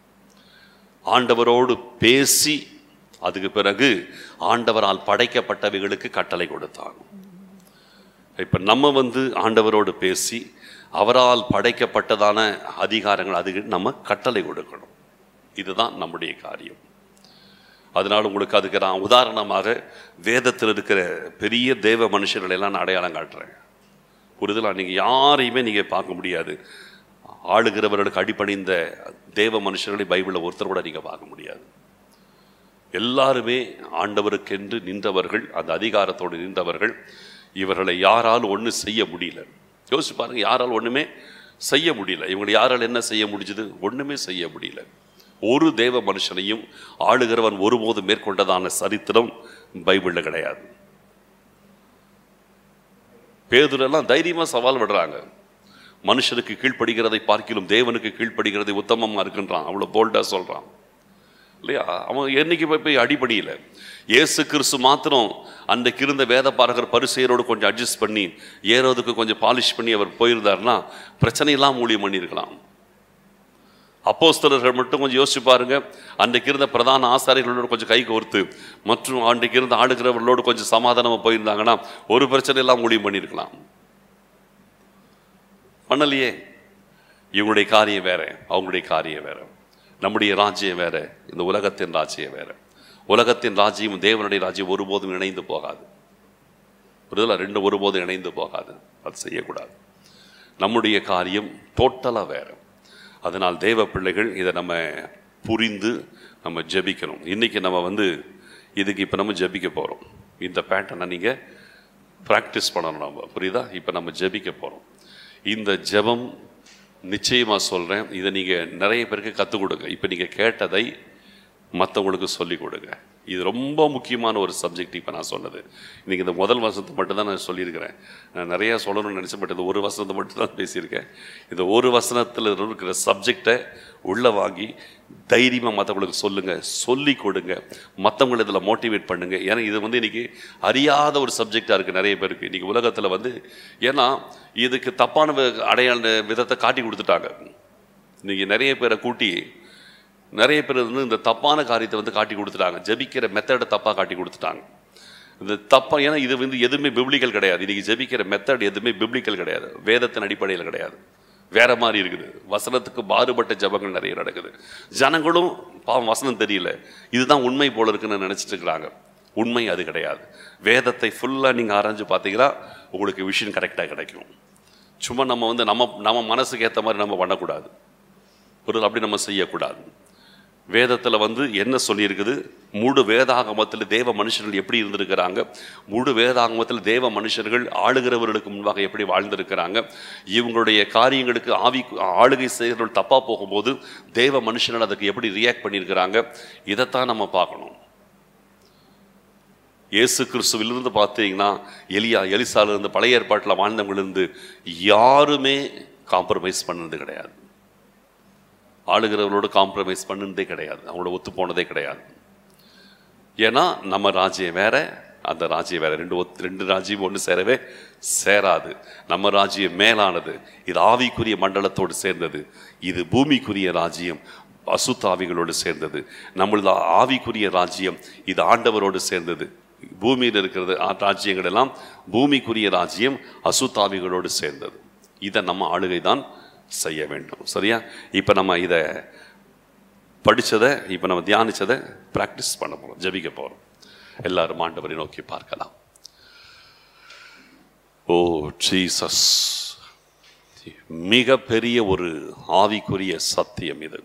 ஆண்டவரோடு பேசி அதுக்கு பிறகு ஆண்டவரால் படைக்கப்பட்டவைகளுக்கு கட்டளை கொடுத்தான் இப்ப நம்ம வந்து ஆண்டவரோடு பேசி அவரால் படைக்கப்பட்டதான அதிகாரங்கள் அதுக்கு நம்ம கட்டளை கொடுக்கணும் இதுதான் நம்முடைய காரியம் அதனால உங்களுக்கு அதுக்கு நான் உதாரணமாக வேதத்தில் இருக்கிற பெரிய தேவ மனுஷர்களை எல்லாம் நான் அடையாளம் காட்டுறேன் புரிதலா நீங்கள் யாரையுமே நீங்கள் பார்க்க முடியாது ஆளுகிறவர்களுக்கு அடிபணிந்த தேவ மனுஷர்களை பைபிளில் ஒருத்தர் கூட நீங்கள் பார்க்க முடியாது எல்லாருமே ஆண்டவருக்கென்று நின்றவர்கள் அந்த அதிகாரத்தோடு நின்றவர்கள் இவர்களை யாரால் ஒன்றும் செய்ய முடியல யோசிச்சு பாருங்க யாரால் ஒன்றுமே செய்ய முடியல இவங்களை யாரால் என்ன செய்ய முடிஞ்சது ஒன்றுமே செய்ய முடியல ஒரு தேவ மனுஷனையும் ஆளுகிறவன் ஒருபோதும் மேற்கொண்டதான சரித்திரம் பைபிளில் கிடையாது பேதுரெல்லாம் தைரியமாக சவால் விடுறாங்க மனுஷனுக்கு கீழ்ப்படுகிறதை பார்க்கிலும் தேவனுக்கு கீழ்ப்படுகிறதை உத்தமமா இருக்கின்றான் அவ்வளோ போல்டா சொல்றான் இல்லையா அவன் என்னைக்கு போய் போய் அடிபடியில இயேசு கிறிஸ்து மாத்திரம் அன்றைக்கு இருந்த வேத பாரகர் பரிசெயரோடு கொஞ்சம் அட்ஜஸ்ட் பண்ணி ஏறோதுக்கு கொஞ்சம் பாலிஷ் பண்ணி அவர் போயிருந்தாருன்னா பிரச்சனையெல்லாம் ஊழியம் பண்ணியிருக்கலாம் அப்போஸ்தலர்கள் மட்டும் கொஞ்சம் யோசிச்சு பாருங்க அன்றைக்கு இருந்த பிரதான ஆசாரிகளோடு கொஞ்சம் கை கோர்த்து மற்றும் அன்றைக்கு இருந்த ஆளுகிறவர்களோடு கொஞ்சம் சமாதானமா போயிருந்தாங்கன்னா ஒரு பிரச்சனை எல்லாம் ஊழியம் பண்ணியிருக்கலாம் பண்ணலையே இவங்களுடைய காரியம் வேற அவங்களுடைய காரியம் வேற நம்முடைய ராஜ்யம் வேற இந்த உலகத்தின் ராஜ்யம் வேற உலகத்தின் ராஜ்யம் தேவனுடைய ராஜ்யம் ஒருபோதும் இணைந்து போகாது புரிதலா ரெண்டு ஒருபோதும் இணைந்து போகாது அது செய்யக்கூடாது நம்முடைய காரியம் டோட்டலாக வேற அதனால் தேவ பிள்ளைகள் இதை நம்ம புரிந்து நம்ம ஜெபிக்கணும் இன்னைக்கு நம்ம வந்து இதுக்கு இப்போ நம்ம ஜெபிக்க போகிறோம் இந்த பேட்டர்னை நீங்கள் ப்ராக்டிஸ் பண்ணணும் நம்ம புரியுதா இப்போ நம்ம ஜெபிக்க போகிறோம் இந்த ஜெபம் நிச்சயமாக சொல்கிறேன் இதை நீங்கள் நிறைய பேருக்கு கற்றுக் கொடுங்க இப்போ நீங்கள் கேட்டதை மற்றவங்களுக்கு சொல்லிக் கொடுங்க இது ரொம்ப முக்கியமான ஒரு சப்ஜெக்ட் இப்போ நான் சொன்னது இன்னைக்கு இந்த முதல் வசனத்தை மட்டும் தான் நான் சொல்லியிருக்கிறேன் நான் நிறையா சொல்லணும்னு நினச்சேன் பட் இந்த ஒரு வசனத்தை மட்டும் தான் பேசியிருக்கேன் இந்த ஒரு வசனத்தில் இருக்கிற சப்ஜெக்டை உள்ளே வாங்கி தைரியமாக மற்றவங்களுக்கு சொல்லுங்கள் சொல்லி கொடுங்க மற்றவங்களை இதில் மோட்டிவேட் பண்ணுங்க ஏன்னா இது வந்து இன்னைக்கு அறியாத ஒரு சப்ஜெக்டாக இருக்குது நிறைய பேருக்கு இன்னைக்கு உலகத்தில் வந்து ஏன்னா இதுக்கு தப்பான வி- அடையாள விதத்தை காட்டி கொடுத்துட்டாங்க இன்னைக்கு நிறைய பேரை கூட்டி நிறைய பேர் வந்து இந்த தப்பான காரியத்தை வந்து காட்டி கொடுத்துட்டாங்க ஜெபிக்கிற மெத்தடை தப்பாக காட்டி கொடுத்துட்டாங்க இந்த தப்பா ஏன்னா இது வந்து எதுவுமே பிப்ளிக்கல் கிடையாது இன்னைக்கு ஜெபிக்கிற மெத்தட் எதுவுமே பிப்ளிக்கல் கிடையாது வேதத்தின் அடிப்படையில் கிடையாது வேற மாதிரி இருக்குது வசனத்துக்கு மாறுபட்ட ஜெபங்கள் நிறைய நடக்குது ஜனங்களும் பாவம் வசனம் தெரியல இதுதான் உண்மை போல இருக்குன்னு நினைச்சிட்டு இருக்கிறாங்க உண்மை அது கிடையாது வேதத்தை ஃபுல்லாக நீங்கள் ஆராய்ஞ்சு பார்த்தீங்கன்னா உங்களுக்கு விஷயம் கரெக்டாக கிடைக்கும் சும்மா நம்ம வந்து நம்ம நம்ம மனசுக்கு ஏற்ற மாதிரி நம்ம பண்ணக்கூடாது ஒரு அப்படி நம்ம செய்யக்கூடாது வேதத்தில் வந்து என்ன சொல்லியிருக்குது முழு வேதாகமத்தில் தேவ மனுஷர்கள் எப்படி இருந்திருக்கிறாங்க முழு வேதாகமத்தில் தேவ மனுஷர்கள் ஆளுகிறவர்களுக்கு முன்பாக எப்படி வாழ்ந்திருக்கிறாங்க இவங்களுடைய காரியங்களுக்கு ஆவி ஆளுகை செய்கிறவர்கள் தப்பாக போகும்போது தேவ மனுஷர்கள் அதுக்கு எப்படி ரியாக்ட் பண்ணியிருக்கிறாங்க இதைத்தான் நம்ம பார்க்கணும் இயேசு கிறிஸ்துவிலிருந்து பார்த்தீங்கன்னா எலியா எலிசால இருந்து பழைய ஏற்பாட்டில் வாழ்ந்தவங்களிருந்து யாருமே காம்ப்ரமைஸ் பண்ணது கிடையாது ஆளுகிறவர்களோடு காம்ப்ரமைஸ் பண்ணதே கிடையாது அவங்களோட ஒத்து போனதே கிடையாது ஏன்னா நம்ம ராஜ்யம் வேற அந்த ராஜ்யம் வேற ரெண்டு ஒத்து ரெண்டு ராஜ்யம் ஒன்று சேரவே சேராது நம்ம ராஜ்யம் மேலானது இது ஆவிக்குரிய மண்டலத்தோடு சேர்ந்தது இது பூமிக்குரிய ராஜ்யம் அசுத்தாவிகளோடு சேர்ந்தது நம்மளது ஆவிக்குரிய ராஜ்யம் இது ஆண்டவரோடு சேர்ந்தது பூமியில் இருக்கிறது ஆ- ராஜ்யங்கள் எல்லாம் பூமிக்குரிய ராஜ்யம் அசுத்தாவிகளோடு சேர்ந்தது இதை நம்ம ஆளுகை தான் செய்ய வேண்டும் சரியா இப்போ நம்ம இதை படிச்சதை இப்போ நம்ம தியானிச்சதை ப்ராக்டிஸ் பண்ண போகிறோம் ஜெபிக்க போகிறோம் எல்லாரும் ஆண்டவரை நோக்கி பார்க்கலாம் ஓ ஜீசஸ் மிக பெரிய ஒரு ஆவிக்குரிய சத்தியம் இது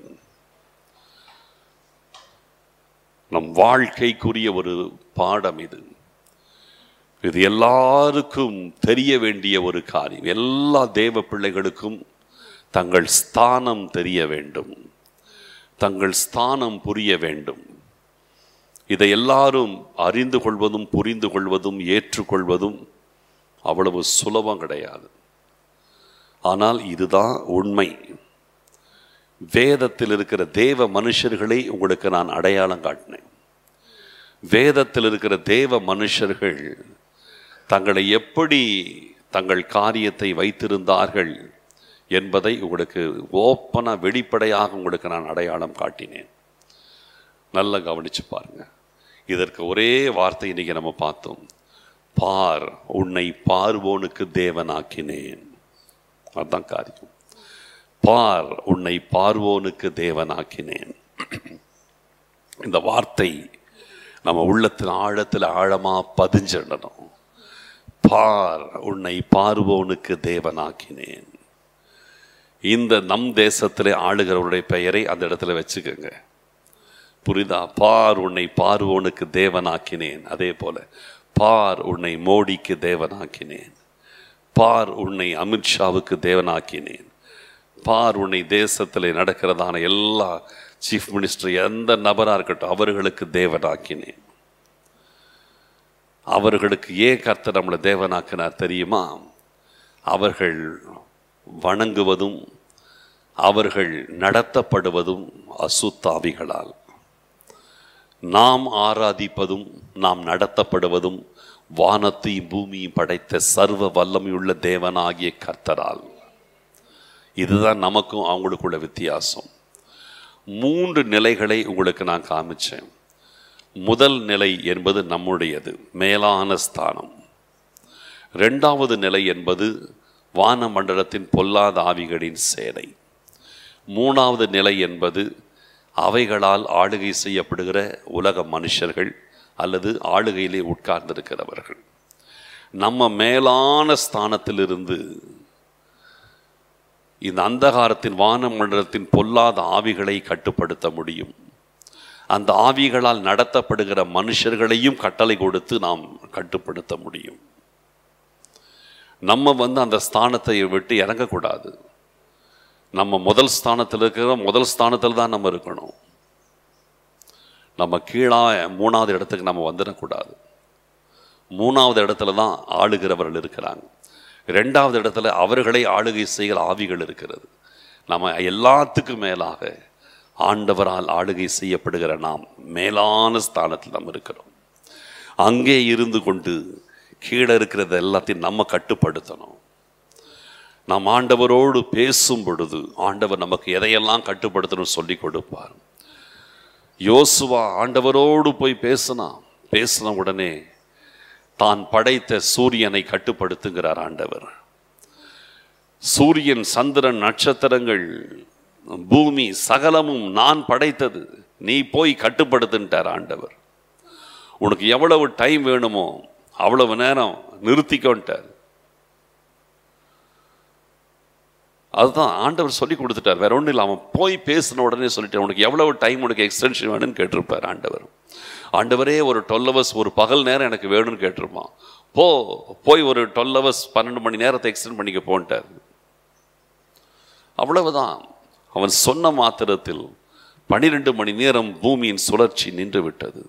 நம் வாழ்க்கைக்குரிய ஒரு பாடம் இது இது எல்லாருக்கும் தெரிய வேண்டிய ஒரு காரியம் எல்லா தேவ பிள்ளைகளுக்கும் தங்கள் ஸ்தானம் தெரிய வேண்டும் தங்கள் ஸ்தானம் புரிய வேண்டும் இதை எல்லாரும் அறிந்து கொள்வதும் புரிந்து கொள்வதும் ஏற்றுக்கொள்வதும் அவ்வளவு சுலபம் கிடையாது ஆனால் இதுதான் உண்மை வேதத்தில் இருக்கிற தேவ மனுஷர்களை உங்களுக்கு நான் அடையாளம் காட்டினேன் வேதத்தில் இருக்கிற தேவ மனுஷர்கள் தங்களை எப்படி தங்கள் காரியத்தை வைத்திருந்தார்கள் என்பதை உங்களுக்கு ஓப்பனாக வெளிப்படையாக உங்களுக்கு நான் அடையாளம் காட்டினேன் நல்லா கவனிச்சு பாருங்க இதற்கு ஒரே வார்த்தை இன்னைக்கு நம்ம பார்த்தோம் பார் உன்னை பார்வோனுக்கு தேவனாக்கினேன் அதுதான் காரியம் பார் உன்னை பார்வோனுக்கு தேவனாக்கினேன் இந்த வார்த்தை நம்ம உள்ளத்தில் ஆழத்தில் ஆழமா பதிஞ்சிடணும் பார் உன்னை பார்வோனுக்கு தேவனாக்கினேன் இந்த நம் தேசத்திலே ஆளுகிறவருடைய பெயரை அந்த இடத்துல வச்சுக்கோங்க புரிதா பார் உன்னை பார்வோனுக்கு தேவனாக்கினேன் அதே போல பார் உன்னை மோடிக்கு தேவனாக்கினேன் பார் உன்னை அமித்ஷாவுக்கு தேவனாக்கினேன் பார் உன்னை தேசத்தில் நடக்கிறதான எல்லா சீஃப் மினிஸ்டர் எந்த நபராக இருக்கட்டும் அவர்களுக்கு தேவனாக்கினேன் அவர்களுக்கு ஏன் கர்த்தர் நம்மளை தேவனாக்கினார் தெரியுமா அவர்கள் வணங்குவதும் அவர்கள் நடத்தப்படுவதும் அசுத்தாவிகளால் நாம் ஆராதிப்பதும் நாம் நடத்தப்படுவதும் வானத்தையும் பூமியும் படைத்த சர்வ வல்லமையுள்ள தேவனாகிய கர்த்தரால் இதுதான் நமக்கும் அவங்களுக்குள்ள வித்தியாசம் மூன்று நிலைகளை உங்களுக்கு நான் காமிச்சேன் முதல் நிலை என்பது நம்முடையது மேலான ஸ்தானம் ரெண்டாவது நிலை என்பது வானமண்டலத்தின் பொல்லாத ஆவிகளின் சேனை மூணாவது நிலை என்பது அவைகளால் ஆளுகை செய்யப்படுகிற உலக மனுஷர்கள் அல்லது ஆளுகையிலே உட்கார்ந்திருக்கிறவர்கள் நம்ம மேலான ஸ்தானத்திலிருந்து இந்த அந்தகாரத்தின் வானமண்டலத்தின் பொல்லாத ஆவிகளை கட்டுப்படுத்த முடியும் அந்த ஆவிகளால் நடத்தப்படுகிற மனுஷர்களையும் கட்டளை கொடுத்து நாம் கட்டுப்படுத்த முடியும் நம்ம வந்து அந்த ஸ்தானத்தை விட்டு இறங்கக்கூடாது நம்ம முதல் ஸ்தானத்தில் இருக்கிற முதல் ஸ்தானத்தில் தான் நம்ம இருக்கணும் நம்ம கீழா மூணாவது இடத்துக்கு நம்ம வந்துடக்கூடாது மூணாவது இடத்துல தான் ஆளுகிறவர்கள் இருக்கிறாங்க ரெண்டாவது இடத்துல அவர்களை ஆளுகை செய்கிற ஆவிகள் இருக்கிறது நம்ம எல்லாத்துக்கும் மேலாக ஆண்டவரால் ஆளுகை செய்யப்படுகிற நாம் மேலான ஸ்தானத்தில் நம்ம இருக்கிறோம் அங்கே இருந்து கொண்டு கீழே இருக்கிறத எல்லாத்தையும் நம்ம கட்டுப்படுத்தணும் நாம் ஆண்டவரோடு பேசும் பொழுது ஆண்டவர் நமக்கு எதையெல்லாம் கட்டுப்படுத்தணும் சொல்லி கொடுப்பார் யோசுவா ஆண்டவரோடு போய் பேசினா பேசின உடனே தான் படைத்த சூரியனை கட்டுப்படுத்துகிறார் ஆண்டவர் சூரியன் சந்திரன் நட்சத்திரங்கள் பூமி சகலமும் நான் படைத்தது நீ போய் கட்டுப்படுத்துன்ட்டார் ஆண்டவர் உனக்கு எவ்வளவு டைம் வேணுமோ அவ்வளவு நேரம் நிறுத்திக்கோன்ட்டார் அதுதான் ஆண்டவர் சொல்லி கொடுத்துட்டார் வேற ஒன்றும் இல்லை அவன் போய் பேசின உடனே சொல்லிட்டார் உனக்கு எவ்வளவு டைம் உனக்கு எக்ஸ்டென்ஷன் வேணும்னு கேட்டிருப்பார் ஆண்டவர் ஆண்டவரே ஒரு டுவெல் ஹவர்ஸ் ஒரு பகல் நேரம் எனக்கு வேணும்னு கேட்டிருப்பான் போ போய் ஒரு டுவெல் ஹவர்ஸ் பன்னெண்டு மணி நேரத்தை எக்ஸ்டெண்ட் பண்ணிக்க போன்ட்டார் அவ்வளவுதான் அவன் சொன்ன மாத்திரத்தில் பனிரெண்டு மணி நேரம் பூமியின் சுழற்சி நின்று விட்டது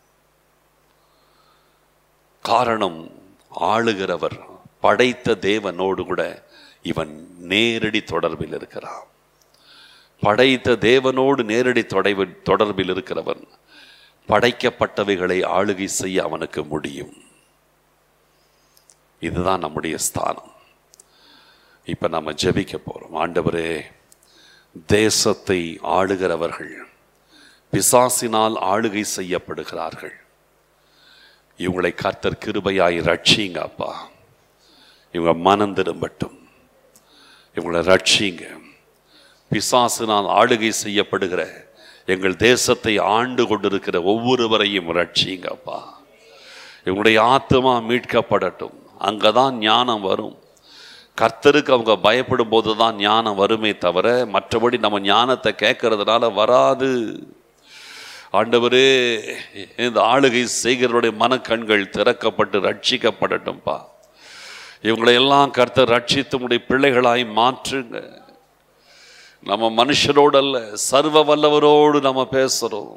காரணம் ஆளுகிறவர் படைத்த தேவனோடு கூட இவன் நேரடி தொடர்பில் இருக்கிறான் படைத்த தேவனோடு நேரடி தொடர்பில் தொடர்பில் இருக்கிறவன் படைக்கப்பட்டவைகளை ஆளுகை செய்ய அவனுக்கு முடியும் இதுதான் நம்முடைய ஸ்தானம் இப்ப நம்ம ஜெபிக்க போறோம் ஆண்டவரே தேசத்தை ஆளுகிறவர்கள் பிசாசினால் ஆளுகை செய்யப்படுகிறார்கள் இவங்களை கர்த்தர் கிருபையாய் ரட்சிங்க அப்பா இவங்க மனம் திரும்பட்டும் இவங்களை ரட்சிங்க பிசாசினால் ஆளுகை செய்யப்படுகிற எங்கள் தேசத்தை ஆண்டு கொண்டிருக்கிற ஒவ்வொருவரையும் ரட்சிங்க அப்பா இவங்களுடைய ஆத்மா மீட்கப்படட்டும் அங்கதான் ஞானம் வரும் கர்த்தருக்கு அவங்க பயப்படும் போது தான் ஞானம் வருமே தவிர மற்றபடி நம்ம ஞானத்தை கேட்கறதுனால வராது ஆண்டவரே இந்த ஆளுகை செய்கிறவருடைய மனக்கண்கள் திறக்கப்பட்டு ரட்சிக்கப்படட்டும்பா இவங்களை எல்லாம் கர்த்தர் ரட்சித்து உடைய பிள்ளைகளாய் மாற்றுங்க நம்ம மனுஷரோடு அல்ல சர்வ வல்லவரோடு நம்ம பேசுறோம்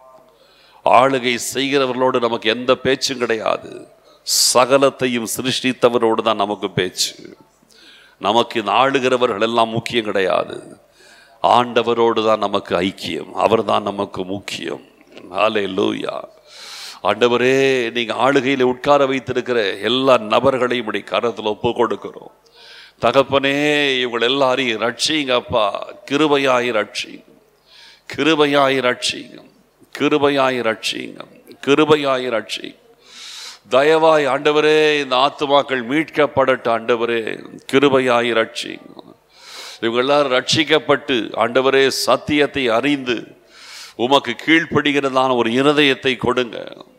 ஆளுகை செய்கிறவர்களோடு நமக்கு எந்த பேச்சும் கிடையாது சகலத்தையும் சிருஷ்டித்தவரோடு தான் நமக்கு பேச்சு நமக்கு இந்த ஆளுகிறவர்கள் எல்லாம் முக்கியம் கிடையாது ஆண்டவரோடு தான் நமக்கு ஐக்கியம் அவர் தான் நமக்கு முக்கியம் ஹாலே லூயா ஆண்டவரே நீங்க ஆளுகையில் உட்கார வைத்திருக்கிற எல்லா நபர்களையும் இப்படி கரத்தில் ஒப்பு கொடுக்கிறோம் தகப்பனே இவங்க எல்லாரையும் ரட்சிங்க அப்பா கிருபையாய் ரட்சிங்க கிருபையாய் ரட்சிங்க கிருபையாய் ரட்சிங்க கிருபையாய் ரட்சிங்க தயவாய் ஆண்டவரே இந்த ஆத்துமாக்கள் மீட்கப்படட்டு ஆண்டவரே கிருபையாய் ரட்சிங்க இவங்க எல்லாரும் ரட்சிக்கப்பட்டு ஆண்டவரே சத்தியத்தை அறிந்து உமக்கு கீழ்ப்படுகிறதான ஒரு இருதயத்தை கொடுங்க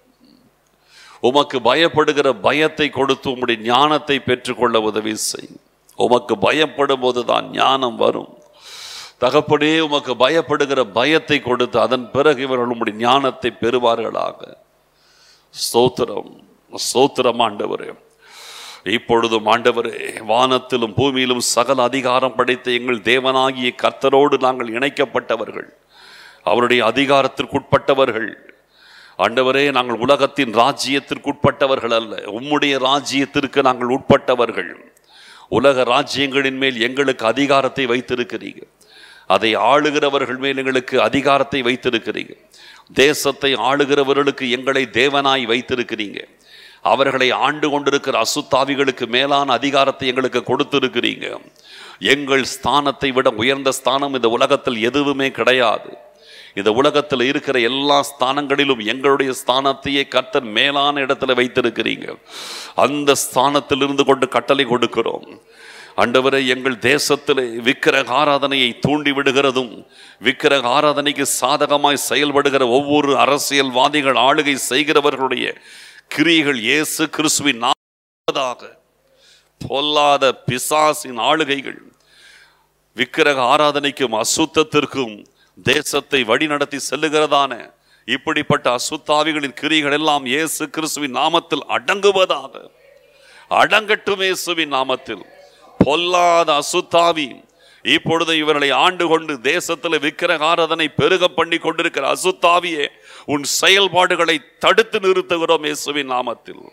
உமக்கு பயப்படுகிற பயத்தை கொடுத்து உம்முடைய ஞானத்தை பெற்றுக்கொள்ள உதவி செய் உமக்கு பயப்படும் போது தான் ஞானம் வரும் தகப்படே உமக்கு பயப்படுகிற பயத்தை கொடுத்து அதன் பிறகு இவர்கள் உம்முடைய ஞானத்தை பெறுவார்களாக ஸ்தோத்திரம் ஸ்தோத்திரம் ஆண்டவரே இப்பொழுதும் ஆண்டவரே வானத்திலும் பூமியிலும் சகல அதிகாரம் படைத்த எங்கள் தேவனாகிய கர்த்தரோடு நாங்கள் இணைக்கப்பட்டவர்கள் அவருடைய அதிகாரத்திற்குட்பட்டவர்கள் ஆண்டவரே நாங்கள் உலகத்தின் ராஜ்யத்திற்குட்பட்டவர்கள் அல்ல உம்முடைய ராஜ்யத்திற்கு நாங்கள் உட்பட்டவர்கள் உலக ராஜ்யங்களின் மேல் எங்களுக்கு அதிகாரத்தை வைத்திருக்கிறீங்க அதை ஆளுகிறவர்கள் மேல் எங்களுக்கு அதிகாரத்தை வைத்திருக்கிறீங்க தேசத்தை ஆளுகிறவர்களுக்கு எங்களை தேவனாய் வைத்திருக்கிறீங்க அவர்களை ஆண்டு கொண்டிருக்கிற அசுத்தாவிகளுக்கு மேலான அதிகாரத்தை எங்களுக்கு கொடுத்திருக்கிறீங்க எங்கள் ஸ்தானத்தை விட உயர்ந்த ஸ்தானம் இந்த உலகத்தில் எதுவுமே கிடையாது இந்த உலகத்தில் இருக்கிற எல்லா ஸ்தானங்களிலும் எங்களுடைய ஸ்தானத்தையே கர்த்தர் மேலான இடத்துல வைத்திருக்கிறீங்க அந்த ஸ்தானத்தில் இருந்து கொண்டு கட்டளை கொடுக்கிறோம் ஆண்டவரை எங்கள் தேசத்தில் விக்கிரக ஆராதனையை தூண்டி விடுகிறதும் விக்கிரக ஆராதனைக்கு சாதகமாய் செயல்படுகிற ஒவ்வொரு அரசியல்வாதிகள் ஆளுகை செய்கிறவர்களுடைய கிரியைகள் இயேசு கிறிஸ்துவின் நாமதாக பொல்லாத பிசாசின் ஆளுகைகள் விக்கிரக ஆராதனைக்கும் அசுத்தத்திற்கும் தேசத்தை வழிநடத்தி செல்லுகிறதான இப்படிப்பட்ட அசுத்தாவிகளின் கிரிகள் எல்லாம் இயேசு கிறிஸ்துவின் நாமத்தில் அடங்குவதாக அடங்கட்டும் இயேசுவின் நாமத்தில் பொல்லாத அசுத்தாவி இப்பொழுது இவர்களை ஆண்டு கொண்டு தேசத்தில் விக்கிரக ஆராதனை பெருக பண்ணி கொண்டிருக்கிற அசுத்தாவியே உன் செயல்பாடுகளை தடுத்து நிறுத்துகிறோம் இயேசுவின் நாமத்தில்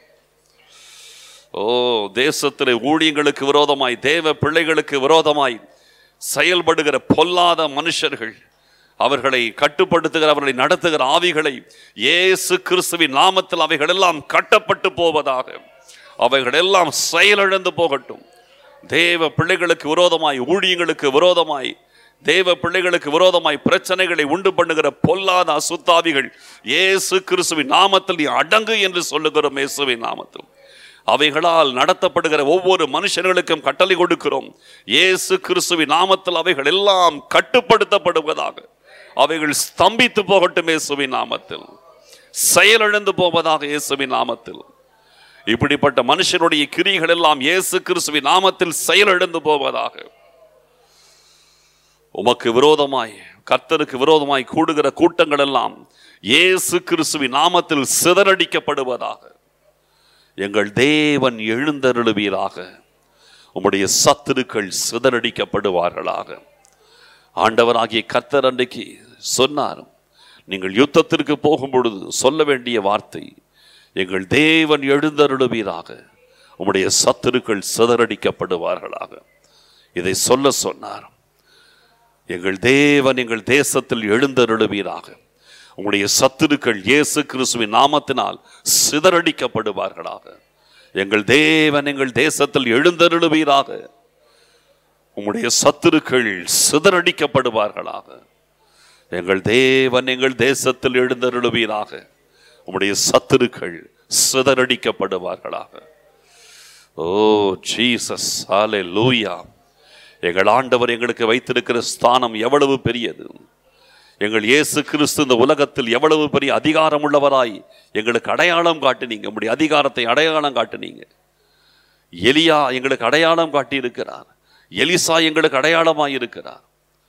ஓ தேசத்திலே ஊழியங்களுக்கு விரோதமாய் தேவ பிள்ளைகளுக்கு விரோதமாய் செயல்படுகிற பொல்லாத மனுஷர்கள் அவர்களை கட்டுப்படுத்துகிற அவர்களை நடத்துகிற ஆவிகளை இயேசு கிறிஸ்துவின் நாமத்தில் அவைகள் எல்லாம் கட்டப்பட்டு போவதாக அவைகள் எல்லாம் செயலிழந்து போகட்டும் தேவ பிள்ளைகளுக்கு விரோதமாய் ஊழியங்களுக்கு விரோதமாய் தேவ பிள்ளைகளுக்கு விரோதமாய் பிரச்சனைகளை உண்டு பண்ணுகிற பொல்லாத அசுத்தாவிகள் இயேசு கிறிஸ்துவின் நாமத்தில் நீ அடங்கு என்று சொல்லுகிறோம் இயேசுவின் நாமத்தில் அவைகளால் நடத்தப்படுகிற ஒவ்வொரு மனுஷர்களுக்கும் கட்டளை கொடுக்கிறோம் இயேசு கிறிஸ்துவின் நாமத்தில் அவைகள் எல்லாம் கட்டுப்படுத்தப்படுவதாக அவைகள் ஸ்தம்பித்து போகட்டும் இயேசுவின் நாமத்தில் செயலிழந்து போவதாக இயேசுவின் நாமத்தில் இப்படிப்பட்ட மனுஷனுடைய கிரிகள் எல்லாம் இயேசு கிறிஸ்துவின் நாமத்தில் செயலிழந்து போவதாக உமக்கு விரோதமாய் கர்த்தருக்கு விரோதமாய் கூடுகிற கூட்டங்கள் எல்லாம் இயேசு கிறிஸ்துவின் நாமத்தில் சிதறடிக்கப்படுவதாக எங்கள் தேவன் எழுந்தருளுவீராக உம்முடைய சத்துருக்கள் சிதறடிக்கப்படுவார்களாக ஆண்டவராகிய கர்த்தர் அன்றைக்கு சொன்னார் நீங்கள் யுத்தத்திற்கு போகும் பொழுது சொல்ல வேண்டிய வார்த்தை எங்கள் தேவன் எழுந்தருளுவீராக உம்முடைய சத்துருக்கள் சிதறடிக்கப்படுவார்களாக இதை சொல்ல சொன்னார் எங்கள் தேவன் எங்கள் தேசத்தில் எழுந்தருளுவீராக உங்களுடைய சத்துருக்கள் இயேசு கிறிஸ்துவின் நாமத்தினால் சிதறடிக்கப்படுவார்களாக எங்கள் தேவன் எங்கள் தேசத்தில் எழுந்தருளுவீராக உம்முடைய சத்துருக்கள் சிதறடிக்கப்படுவார்களாக எங்கள் தேவன் எங்கள் தேசத்தில் எழுந்தருளுவீராக உம்முடைய சத்துருக்கள் சிதறடிக்கப்படுவார்களாக ஓ ஜீசஸ் ஹாலே லூயா எங்கள் ஆண்டவர் எங்களுக்கு வைத்திருக்கிற ஸ்தானம் எவ்வளவு பெரியது எங்கள் இயேசு கிறிஸ்து இந்த உலகத்தில் எவ்வளவு பெரிய அதிகாரம் உள்ளவராய் எங்களுக்கு அடையாளம் காட்டினீங்க உங்களுடைய அதிகாரத்தை அடையாளம் காட்டினீங்க எலியா எங்களுக்கு அடையாளம் காட்டி இருக்கிறார் எலிசா எங்களுக்கு அடையாளமாய் இருக்கிறார்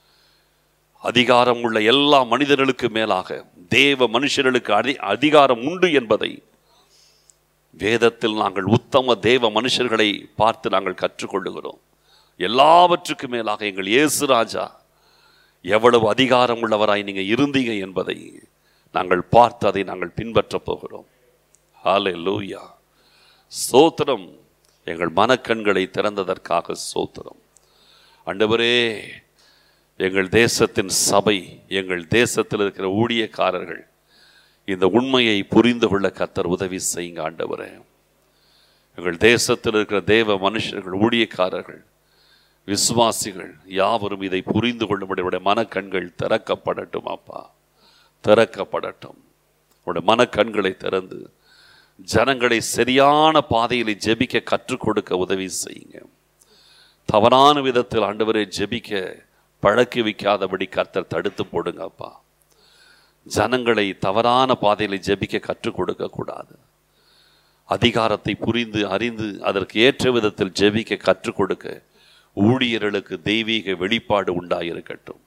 அதிகாரம் உள்ள எல்லா மனிதர்களுக்கு மேலாக தேவ மனுஷர்களுக்கு அதி அதிகாரம் உண்டு என்பதை வேதத்தில் நாங்கள் உத்தம தேவ மனுஷர்களை பார்த்து நாங்கள் கற்றுக்கொள்ளுகிறோம் எல்லாவற்றுக்கு மேலாக எங்கள் இயேசு ராஜா எவ்வளவு அதிகாரம் உள்ளவராய் நீங்க இருந்தீங்க என்பதை நாங்கள் பார்த்து அதை நாங்கள் பின்பற்றப் போகிறோம் ஹாலே லூயா ஸ்தோத்திரம் எங்கள் மனக்கண்களை திறந்ததற்காக ஸ்தோத்திரம் ஆண்டவரே எங்கள் தேசத்தின் சபை எங்கள் தேசத்தில் இருக்கிற ஊழியக்காரர்கள் இந்த உண்மையை புரிந்து கொள்ள கத்தர் உதவி செய்யுங்க ஆண்டவரே எங்கள் தேசத்தில் இருக்கிற தேவ மனுஷர்கள் ஊழியக்காரர்கள் விசுவாசிகள் யாவரும் இதை புரிந்து கொள்ளும்படி மனக்கண்கள் திறக்கப்படட்டும் அப்பா திறக்கப்படட்டும் உடைய மனக்கண்களை திறந்து ஜனங்களை சரியான பாதையில் ஜெபிக்க கற்றுக் கொடுக்க உதவி செய்யுங்க தவறான விதத்தில் ஆண்டவரை ஜெபிக்க பழக்கி வைக்காதபடி கர்த்தர் தடுத்து போடுங்க அப்பா ஜனங்களை தவறான பாதையில் ஜெபிக்க கற்றுக் கொடுக்க கூடாது அதிகாரத்தை புரிந்து அறிந்து அதற்கு ஏற்ற விதத்தில் ஜெபிக்க கற்றுக் கொடுக்க ஊழியர்களுக்கு தெய்வீக வெளிப்பாடு உண்டாயிருக்கட்டும்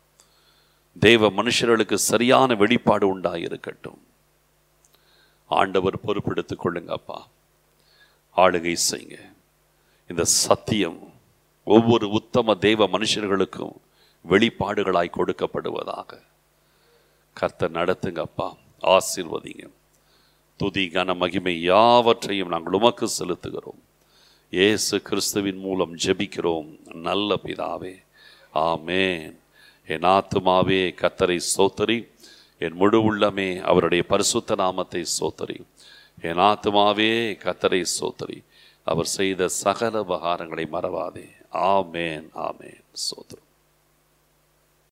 தேவ மனுஷர்களுக்கு சரியான வெளிப்பாடு உண்டாயிருக்கட்டும் ஆண்டவர் பொறுப்பெடுத்துக் கொள்ளுங்க அப்பா ஆளுகை செய்யுங்க இந்த சத்தியம் ஒவ்வொரு உத்தம தெய்வ மனுஷர்களுக்கும் வெளிப்பாடுகளாய் கொடுக்கப்படுவதாக கர்த்தர் நடத்துங்க அப்பா ஆசீர்வதிங்க துதி கன மகிமை யாவற்றையும் நாங்கள் உமக்கு செலுத்துகிறோம் இயேசு கிறிஸ்துவின் மூலம் ஜெபிக்கிறோம் நல்ல பிதாவே ஆமேன் என் ஆத்துமாவே கத்தரை சோத்தரி என் முழு உள்ளமே அவருடைய பரிசுத்த நாமத்தை சோத்தரி என் ஆத்துமாவே கத்தரை சோத்தரி அவர் செய்த சகல உபகாரங்களை மறவாதே ஆமேன் ஆமேன் சோத்திரம்